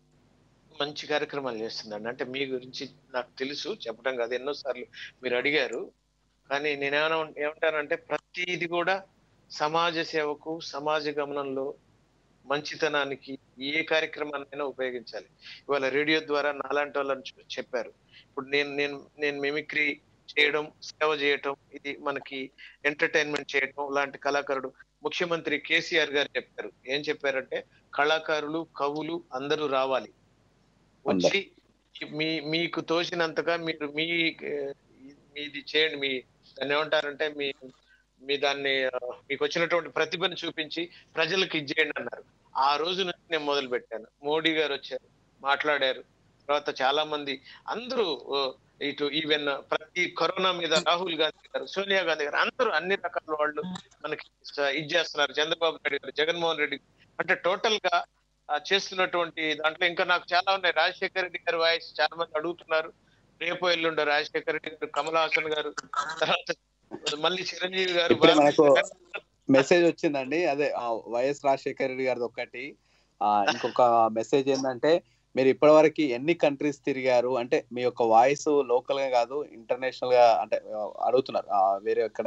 మంచి కార్యక్రమాలు చేస్తుందండి అంటే మీ గురించి నాకు తెలుసు చెప్పడం కాదు ఎన్నోసార్లు మీరు అడిగారు కానీ నేనేమైనా ఏమంటానంటే ప్రతిది కూడా సమాజ సేవకు సమాజ గమనంలో మంచితనానికి ఏ కార్యక్రమాన్నైనా ఉపయోగించాలి ఇవాళ రేడియో ద్వారా నాలాంటి వాళ్ళని చె- చెప్పారు ఇప్పుడు నేను నేను నేను మిమిక్రీ చేయడం సేవ చేయటం ఇది మనకి ఎంటర్టైన్మెంట్ చేయటం లాంటి కళాకారుడు ముఖ్యమంత్రి కేసీఆర్ గారు చెప్పారు ఏం చెప్పారంటే కళాకారులు కవులు అందరూ రావాలి వచ్చి మీ మీకు తోచినంతగా మీరు మీ ఏ, మీది చేయండి మీ దాన్ని ఏమంటారంటే మీ మీ దాన్ని ఆ, మీకు వచ్చినటువంటి ప్రతిభను చూపించి ప్రజలకు ఇచ్చేయండి అన్నారు ఆ రోజు నుంచి నేను మొదలు పెట్టాను మోడీ గారు వచ్చారు మాట్లాడారు తర్వాత చాలా మంది అందరూ ఓ, ఇటు ఈవెన్ ప్రతి కరోనా మీద రాహుల్ గాంధీ గారు సోనియా గాంధీ గారు అందరూ అన్ని రకాల వాళ్ళు మనకి స- ఇది చేస్తున్నారు చంద్రబాబు నాయుడు గారు జగన్మోహన్ రెడ్డి గారు. అంటే టోటల్ గా ఆ, చేస్తున్నటువంటి దాంట్లో ఇంకా నాకు చాలా ఉన్నాయి రాజశేఖర రెడ్డి గారి వాయిస్ చాలా మంది అడుగుతున్నారు రేపు ఎల్లుండ రాజశేఖర రెడ్డి గారు కమల్ హాసన్ గారు తర్వాత మళ్ళీ చిరంజీవి గారు ఇప్పుడే మనకు బాలకృష్ణ గారు. మెసేజ్ వచ్చిందండి అదే ఆ, వైఎస్ రాజశేఖర రెడ్డి గారిది ఒకటి ఆ, ఇంకొక మెసేజ్ ఏంటంటే మీరు ఇప్పటివరకు ఎన్ని కంట్రీస్ తిరిగారు అంటే మీ యొక్క వాయిస్ లోకల్ గా కాదు ఇంటర్నేషనల్ గా అంటే ఆ, అడుగుతున్నారు ఆ, వేరే ఎక్కడ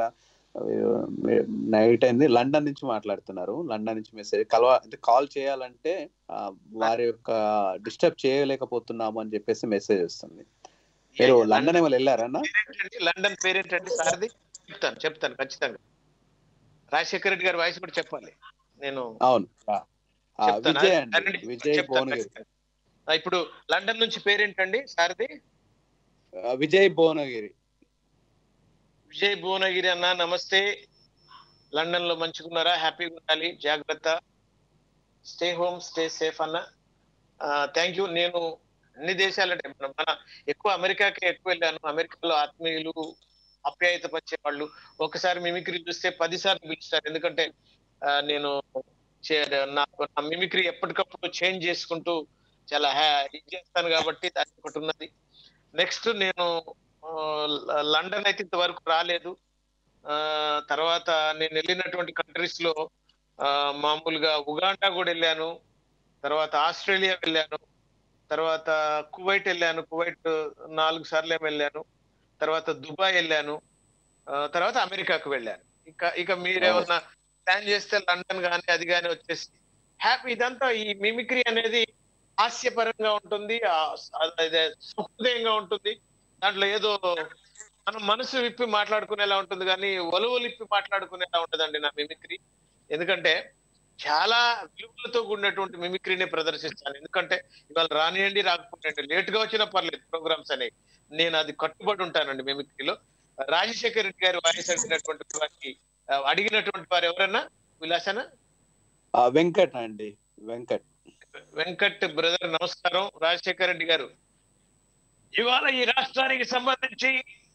నైట్ అయింది లండన్ నుంచి మాట్లాడుతున్నారు లండన్ నుంచి మెసేజ్ కలవ అంటే కాల్ చేయాలంటే ఆ, వారి యొక్క డిస్టర్బ్ చేయలేకపోతున్నాము అని చెప్పేసి మెసేజ్ వస్తుంది మీరు లండన్ ఏమైనా వెళ్ళారన్నా పేరేంటండి లండన్ పేరేంటండి సార్ది చెప్తాను చెప్తాను ఖచ్చితంగా రాజశేఖర రెడ్డి గారి వాయిస్ కూడా చెప్పాలి నేను అవును ఆ, ఆ, చెప్తాను. విజయ్ అదే- అండి అదే విజయ్ చెప్తాను భువనగిరి ఖచ్చితంగా. ఆ, ఇప్పుడు లండన్ నుంచి పేరేంటండి సార్ది ఆ, విజయ్ భువనగిరి విజయ్ భువనగిరి అన్న నమస్తే లండన్ లో మంచిగున్నారా హ్యాపీగా ఉండాలి జాగ్రత్త స్టే హోమ్ స్టే సేఫ్ అన్న థ్యాంక్ యూ నేను అన్ని దేశాలంటే మన మన ఎక్కువ అమెరికాకి ఎక్కువ వెళ్ళాను అమెరికాలో ఆత్మీయులు ఆప్యాయత పంచే వాళ్ళు ఒకసారి మిమిక్రీ చూస్తే పది సార్లు పిలుస్తారు ఎందుకంటే ఆ, నేను చే- నాకు నా మిమిక్రీ ఎప్పటికప్పుడు చేంజ్ చేసుకుంటూ చాలా హ్యా- ఇది చేస్తాను కాబట్టి దాని ఒకటి ఉన్నది నెక్స్ట్ నేను ఆ, ల- లండన్ అయితే ఇంతవరకు రాలేదు ఆ, తర్వాత నేను వెళ్ళినటువంటి కంట్రీస్ లో ఆ, మామూలుగా ఉగాండా కూడా వెళ్ళాను తర్వాత ఆస్ట్రేలియా వెళ్ళాను తర్వాత కువైట్ వెళ్ళాను కువైట్ నాలుగు సార్లు ఏమో వెళ్ళాను తర్వాత దుబాయ్ వెళ్ళాను ఆ, తర్వాత అమెరికాకు వెళ్ళాను ఇక ఇక మీరేమన్నా ప్లాన్ చేస్తే లండన్ కానీ అది కానీ వచ్చేసి హ్యాపీ ఇదంతా ఈ మిమిక్రీ అనేది హాస్యపరంగా ఉంటుంది ఆ, అదే సుహృదయంగా ఉంటుంది దాంట్లో ఏదో మనం మనసు విప్పి మాట్లాడుకునేలా ఉంటుంది కానీ ఒలువలు ఇప్పి మాట్లాడుకునేలా ఉంటదండి నా మిమిక్రీ ఎందుకంటే చాలా విలువలతో కూడినటువంటి మిమిక్రీని ప్రదర్శిస్తాను ఎందుకంటే ఇవాళ రానియండి రాకపోయండి లేట్ గా వచ్చినా పర్లేదు ప్రోగ్రామ్స్ అనేవి నేను అది కట్టుబడి ఉంటానండి మిమిక్రీలో రాజశేఖర్ రెడ్డి గారి వాయిస్ అడిగినటువంటి వారికి ఆ, అడిగినటువంటి వారు ఎవరన్నా విలాసన ఆ, వెంకట్ అండి వెంకట్ వెంకట్ బ్రదర్ నమస్కారం రాజశేఖర్ రెడ్డి గారు ఇవాళ ఈ రాష్ట్రానికి సంబంధించి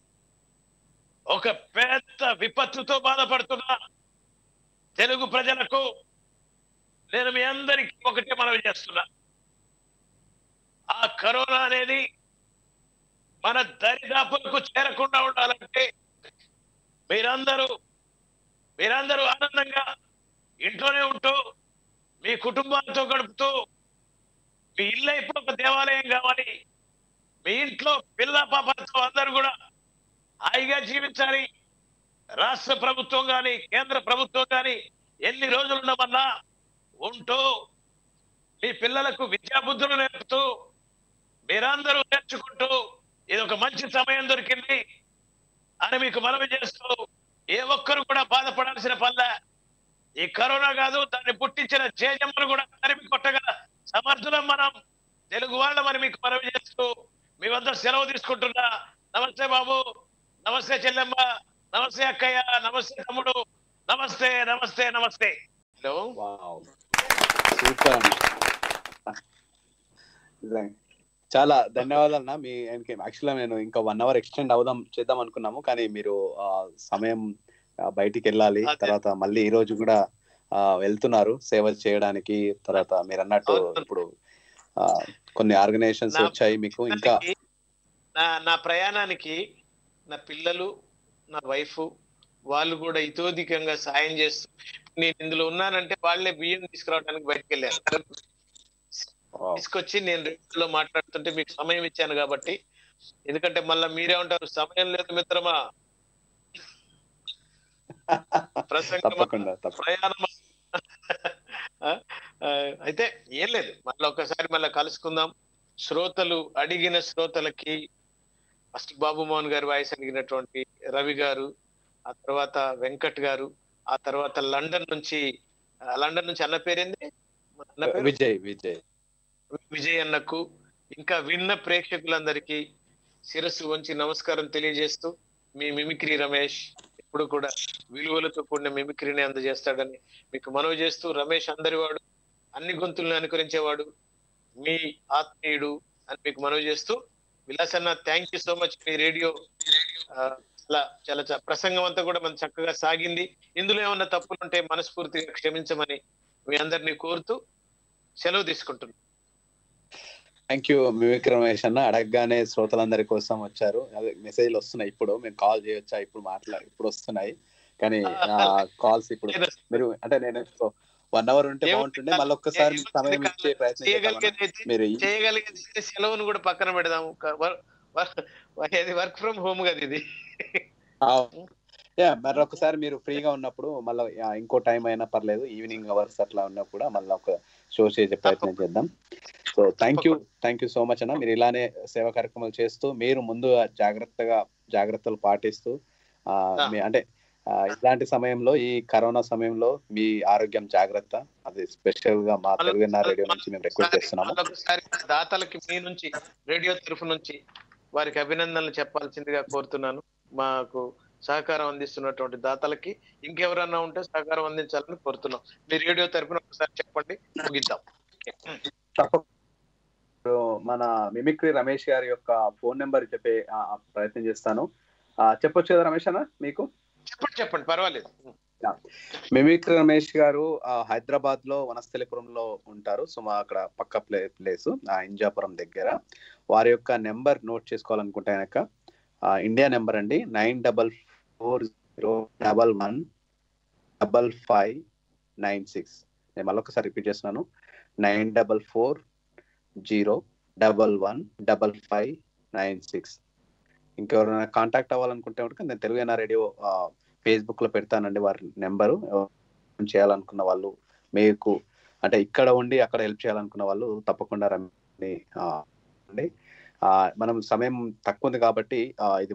ఒక పెద్ద విపత్తుతో బాధపడుతున్న తెలుగు ప్రజలకు నేను మీ అందరికీ ఒకటే మనవి చేస్తున్నా ఆ కరోనా అనేది మన దరిదాపులకు చేరకుండా ఉండాలంటే మీరందరూ మీరందరూ ఆనందంగా ఇంట్లోనే ఉంటూ మీ కుటుంబాలతో గడుపుతూ మీ ఇల్లు ఇప్పుడు ఒక దేవాలయం కావాలి మీ ఇంట్లో పిల్ల పాపలతో అందరూ కూడా హాయిగా జీవించాలి రాష్ట్ర ప్రభుత్వం కానీ కేంద్ర ప్రభుత్వం కానీ ఎన్ని రోజులు ఉండమన్నా ఉంటూ మీ పిల్లలకు విద్యాబుద్ధులు నేర్పుతూ మీరందరూ నేర్చుకుంటూ ఇది ఒక మంచి సమయం దొరికింది అని మీకు మనవి చేస్తూ ఏ ఒక్కరు కూడా బాధపడాల్సిన పనిలే ఈ కరోనా కాదు దాన్ని పుట్టించిన జేజమ్మను కూడా తరిమి కొట్టగల సమర్థులం మనం తెలుగు వాళ్ళ మరి మీకు మనవి చేస్తూ మీ వద్ద సెలవు తీసుకుంటున్నా నమస్తే బాబు నమస్తే చెల్లెమ్మ నమస్తే అక్కయ్య నమస్తే తమ్ముడు నమస్తే నమస్తే నమస్తే హలో వావ్ సూపర్ అన్న నిజంగా. చాలా ధన్యవాదాలు అన్న మీ యాక్చువల్గా నేను ఇంకా వన్ అవర్ ఎక్స్టెండ్ అవుదాం చేద్దాం అనుకున్నాము కానీ మీరు ఆ, సమయం ఆ, బయటికి వెళ్ళాలి అదే. తర్వాత మళ్ళీ ఈ రోజు కూడా ఆ, వెళ్తున్నారు సేవ చేయడానికి తర్వాత మీరు అన్నట్టు అవును. ఇప్పుడు ఆ, కొన్ని ఆర్గనైజేషన్స్ నా- వచ్చాయి మీకు ఇంకా నా నా ప్రయాణానికి నా పిల్లలు నా వైఫ్ వాళ్ళు కూడా ఇతోధికంగా సాయం చేస్తూ నేను ఇందులో ఉన్నానంటే వాళ్ళే బియ్యం తీసుకురావడానికి బయటకు వెళ్ళారు Wow. తీసుకొచ్చి నేను రేడియోలో మాట్లాడుతుంటే మీకు సమయం ఇచ్చాను కాబట్టి ఎందుకంటే మళ్ళీ మీరే ఉంటారు సమయం లేదు మిత్రమా ప్రసంగమా తప్పకుండా తప్పకుండా ప్రయాణం ఆ, ఆ, అయితే ఏం లేదు మళ్ళీ ఒకసారి మళ్ళీ కలుసుకుందాం శ్రోతలు అడిగిన శ్రోతలకి ఫస్ట్ బాబు మోహన్ గారి వాయిస్ అడిగినటువంటి రవి గారు ఆ తర్వాత వెంకట్ గారు ఆ తర్వాత లండన్ నుంచి ఆ, లండన్ నుంచి అన్న పేరేంది అన్న పేరు విజయ్ విజయ్ విజయ్ అన్నకు ఇంకా విన్న ప్రేక్షకులందరికీ శిరస్సు వంచి నమస్కారం తెలియజేస్తూ మీ మిమిక్రీ రమేష్ ఎప్పుడు కూడా విలువలతో కూడిన మిమిక్రీని అందజేస్తాడని మీకు మనవి చేస్తూ రమేష్ అందరివాడు అన్ని గొంతులను అనుకరించేవాడు మీ ఆత్మీయుడు అని మీకు మనవి చేస్తూ విలాసన్న థ్యాంక్ యూ సో మచ్ మీ రేడియో చాలా చాలా చ- ప్రసంగం అంతా కూడా మన చక్కగా సాగింది ఇందులో ఏమన్నా తప్పులు ఉంటే మనస్ఫూర్తిగా క్షమించమని మీ అందరినీ కోరుతూ సెలవు తీసుకుంటున్నాను థ్యాంక్ యూ వివేక్ రమేష్ అన్న అడగగానే శ్రోతలందరి కోసం వచ్చారు అదే మెసేజ్లు వస్తున్నాయి ఇప్పుడు మేము కాల్ చేయొచ్చా ఇప్పుడు మాట్లా ఇప్పుడు వస్తున్నాయి కానీ కాల్స్ ఇప్పుడు మీరు అంటే నేను వన్ అవర్ ఉంటే ఏముంది బాగుంటుండే మళ్ళీ ఒక్కసారి మీకు సమయం ఇచ్చే ప్రయత్నం చేద్దామన్నా. చేయగలిగేది మీరు ఈ- చేయగలిగేది సెలవును కూడా పక్కన పెడదాము వర్క్ ఫ్రమ్ హోమ్ కదా ఇది ఆ, యా మరి ఒకసారి మీరు ఫ్రీగా ఉన్నప్పుడు మళ్ళీ ఇంకో టైం అయినా పర్లేదు ఈవినింగ్ అవర్స్ అట్లా ఉన్నప్పుడు మళ్ళీ ఒక షో చేసే ప్రయత్నం చేద్దాం so thank you thank you so much అన్న మీరు ఇలానే సేవా కార్యక్రమాలు చేస్తూ మీరు ముందు జాగ్రత్తగా జాగ్రత్తలు పాటిస్తూ ఆ, మీ అంటే ఆ, ఇలాంటి సమయంలో ఈ కరోనా సమయంలో మీ ఆరోగ్యం జాగ్రత్త అది స్పెషల్ గా మా తెలుగు రేడియో నుంచి మేము రిక్వెస్ట్ చేస్తున్నాము ఒకసారి దాతలకి మీ నుంచి రేడియో తరఫు నుంచి వారికి అభినందనలు చెప్పాల్సిందిగా కోరుతున్నాను మాకు సహకారం అందిస్తున్నటువంటి దాతలకి ఇంకెవరన్నా ఉంటే సహకారం అందించాలని కోరుతున్నాం మీ రేడియో తరఫున ఒకసారి చెప్పండి ముగిద్దాం తప్ప- ఇప్పుడు మన మిమిక్రీ రమేష్ గారి యొక్క ఫోన్ నెంబర్ చెప్పే ఆ, ఆ ప్రయత్నం చేస్తాను ఆ, చెప్పొచ్చు కదా రమేష్ అన్న మీకు చెప్పండి చెప్పండి పర్వాలేదు మిమిక్రీ రమేష్ గారు ఆ, హైదరాబాద్ లో వనస్థలిపురంలో ఉంటారు సో మా అక్కడ పక్క ప్లే ప్లేస్ ఆ ఇంజాపురం దగ్గర వారి యొక్క నెంబర్ నోట్ చేసుకోవాలనుకుంటే కనుక ఆ, ఇండియా నెంబర్ అండి nine double four zero double one double five nine six నేను మళ్ళీ ఒకసారి రిపీట్ చేస్తున్నాను nine double four zero double one double five nine six ఇంకెవరైనా కాంటాక్ట్ అవ్వాలనుకుంటే కనుక నేను తెలుగు ఎన్ఆర్ రేడియో ఫేస్బుక్ లో పెడతానండి వారి నెంబరు చేయాలనుకున్న వాళ్ళు మీకు అంటే ఇక్కడ ఉండి అక్కడ హెల్ప్ చేయాలనుకున్న వాళ్ళు తప్పకుండా రమ్మి ఆ, అండి ఆ, మనం సమయం తక్కువ ఉంది కాబట్టి ఆ, ఇది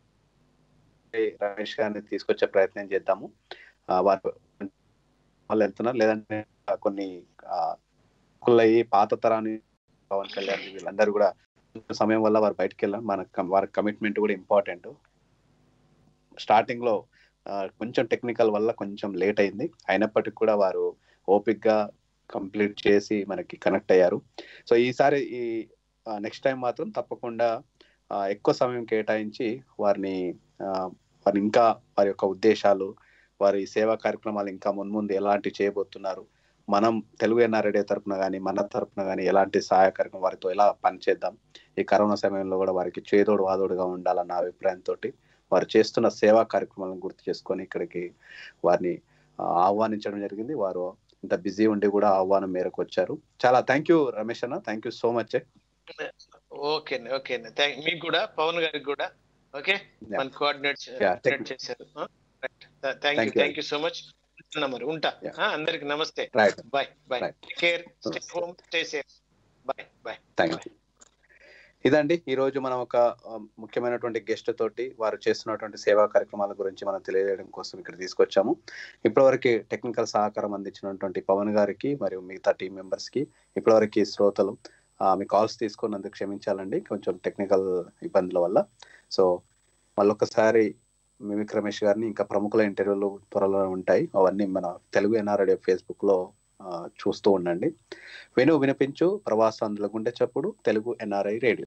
రమేష్ గారిని తీసుకొచ్చే ప్రయత్నం చేద్దాము ఆ, వారు వాళ్ళు వెళ్తున్నారు లేదంటే కొన్ని ఆ, కుళ్ళయి పాత తరాన్ని పవన్ కళ్యాణ్ వీళ్ళందరూ కూడా సమయం వల్ల వారు బయటకు వెళ్ళారు మన వారి కమిట్మెంట్ కూడా ఇంపార్టెంట్ స్టార్టింగ్ లో ఆ, కొంచెం టెక్నికల్ వల్ల కొంచెం లేట్ అయింది అయినప్పటికీ కూడా వారు ఓపిక్ గా కంప్లీట్ చేసి మనకి కనెక్ట్ అయ్యారు సో ఈసారి ఈ నెక్స్ట్ టైం మాత్రం తప్పకుండా ఆ, ఎక్కువ సమయం కేటాయించి వారిని ఆ, వారిని ఇంకా వారి యొక్క ఉద్దేశాలు వారి సేవా కార్యక్రమాలు ఇంకా మున్ముందు ఎలాంటి చేయబోతున్నారు మనం తెలుగు ఎన్ఆర్ఐడి తరపున కానీ మన తరపున కానీ ఎలాంటి సహాయ కార్యక్రమం వారితో ఎలా పనిచేద్దాం ఈ కరోనా సమయంలో కూడా వారికి చేదోడు వాదోడుగా ఉండాలన్న అభిప్రాయంతో వారు చేస్తున్న సేవా కార్యక్రమాలను గుర్తు చేసుకొని ఇక్కడికి వారిని ఆ, ఆహ్వానించడం జరిగింది వారు ఇంత బిజీ ఉండి కూడా ఆహ్వానం మేరకు వచ్చారు చాలా థ్యాంక్ యూ రమేష్ అన్న thank you so much okay okay మీకు కూడా పవన్ గారికి కూడా ఓకే Yeah. మన కోఆర్డినేట్ Yeah, thank కోఆర్డినేట్ చేశారు thank you Thank you. Thank you so much మరి ఉంటా Yeah. ఆ, అందరికి నమస్తే right bye bye Right. Take care stay home stay safe bye bye thank you ఇదండి ఈ రోజు మనం ఒక ఆ, ముఖ్యమైనటువంటి గెస్ట్ తోటి వారు చేస్తున్నటువంటి సేవా కార్యక్రమాల గురించి మనం తెలియజేయడం కోసం ఇక్కడ తీసుకొచ్చాము ఇప్పటివరకు టెక్నికల్ సహకారం అందించినటువంటి పవన్ గారికి మరియు మిగతా టీం మెంబర్స్ కి ఇప్పటివరకు స్రోతలు ఆ, మీ కాల్స్ తీసుకున్నందుకు క్షమించాలండి కొంచెం టెక్నికల్ ఇబ్బందుల వల్ల సో మళ్ళొకసారి మిమిక్ రమేష్ గారిని ఇంకా ప్రముఖుల ఇంటర్వ్యూలు త్వరలో ఉంటాయి అవన్నీ మన తెలుగు ఎన్ఆర్ఐ ఫేస్బుక్ లో ఆ, చూస్తూ ఉండండి విను వినిపించు ప్రవాసాంధ్రుల గుండె చప్పుడు తెలుగు ఎన్ఆర్ఐ రేడియో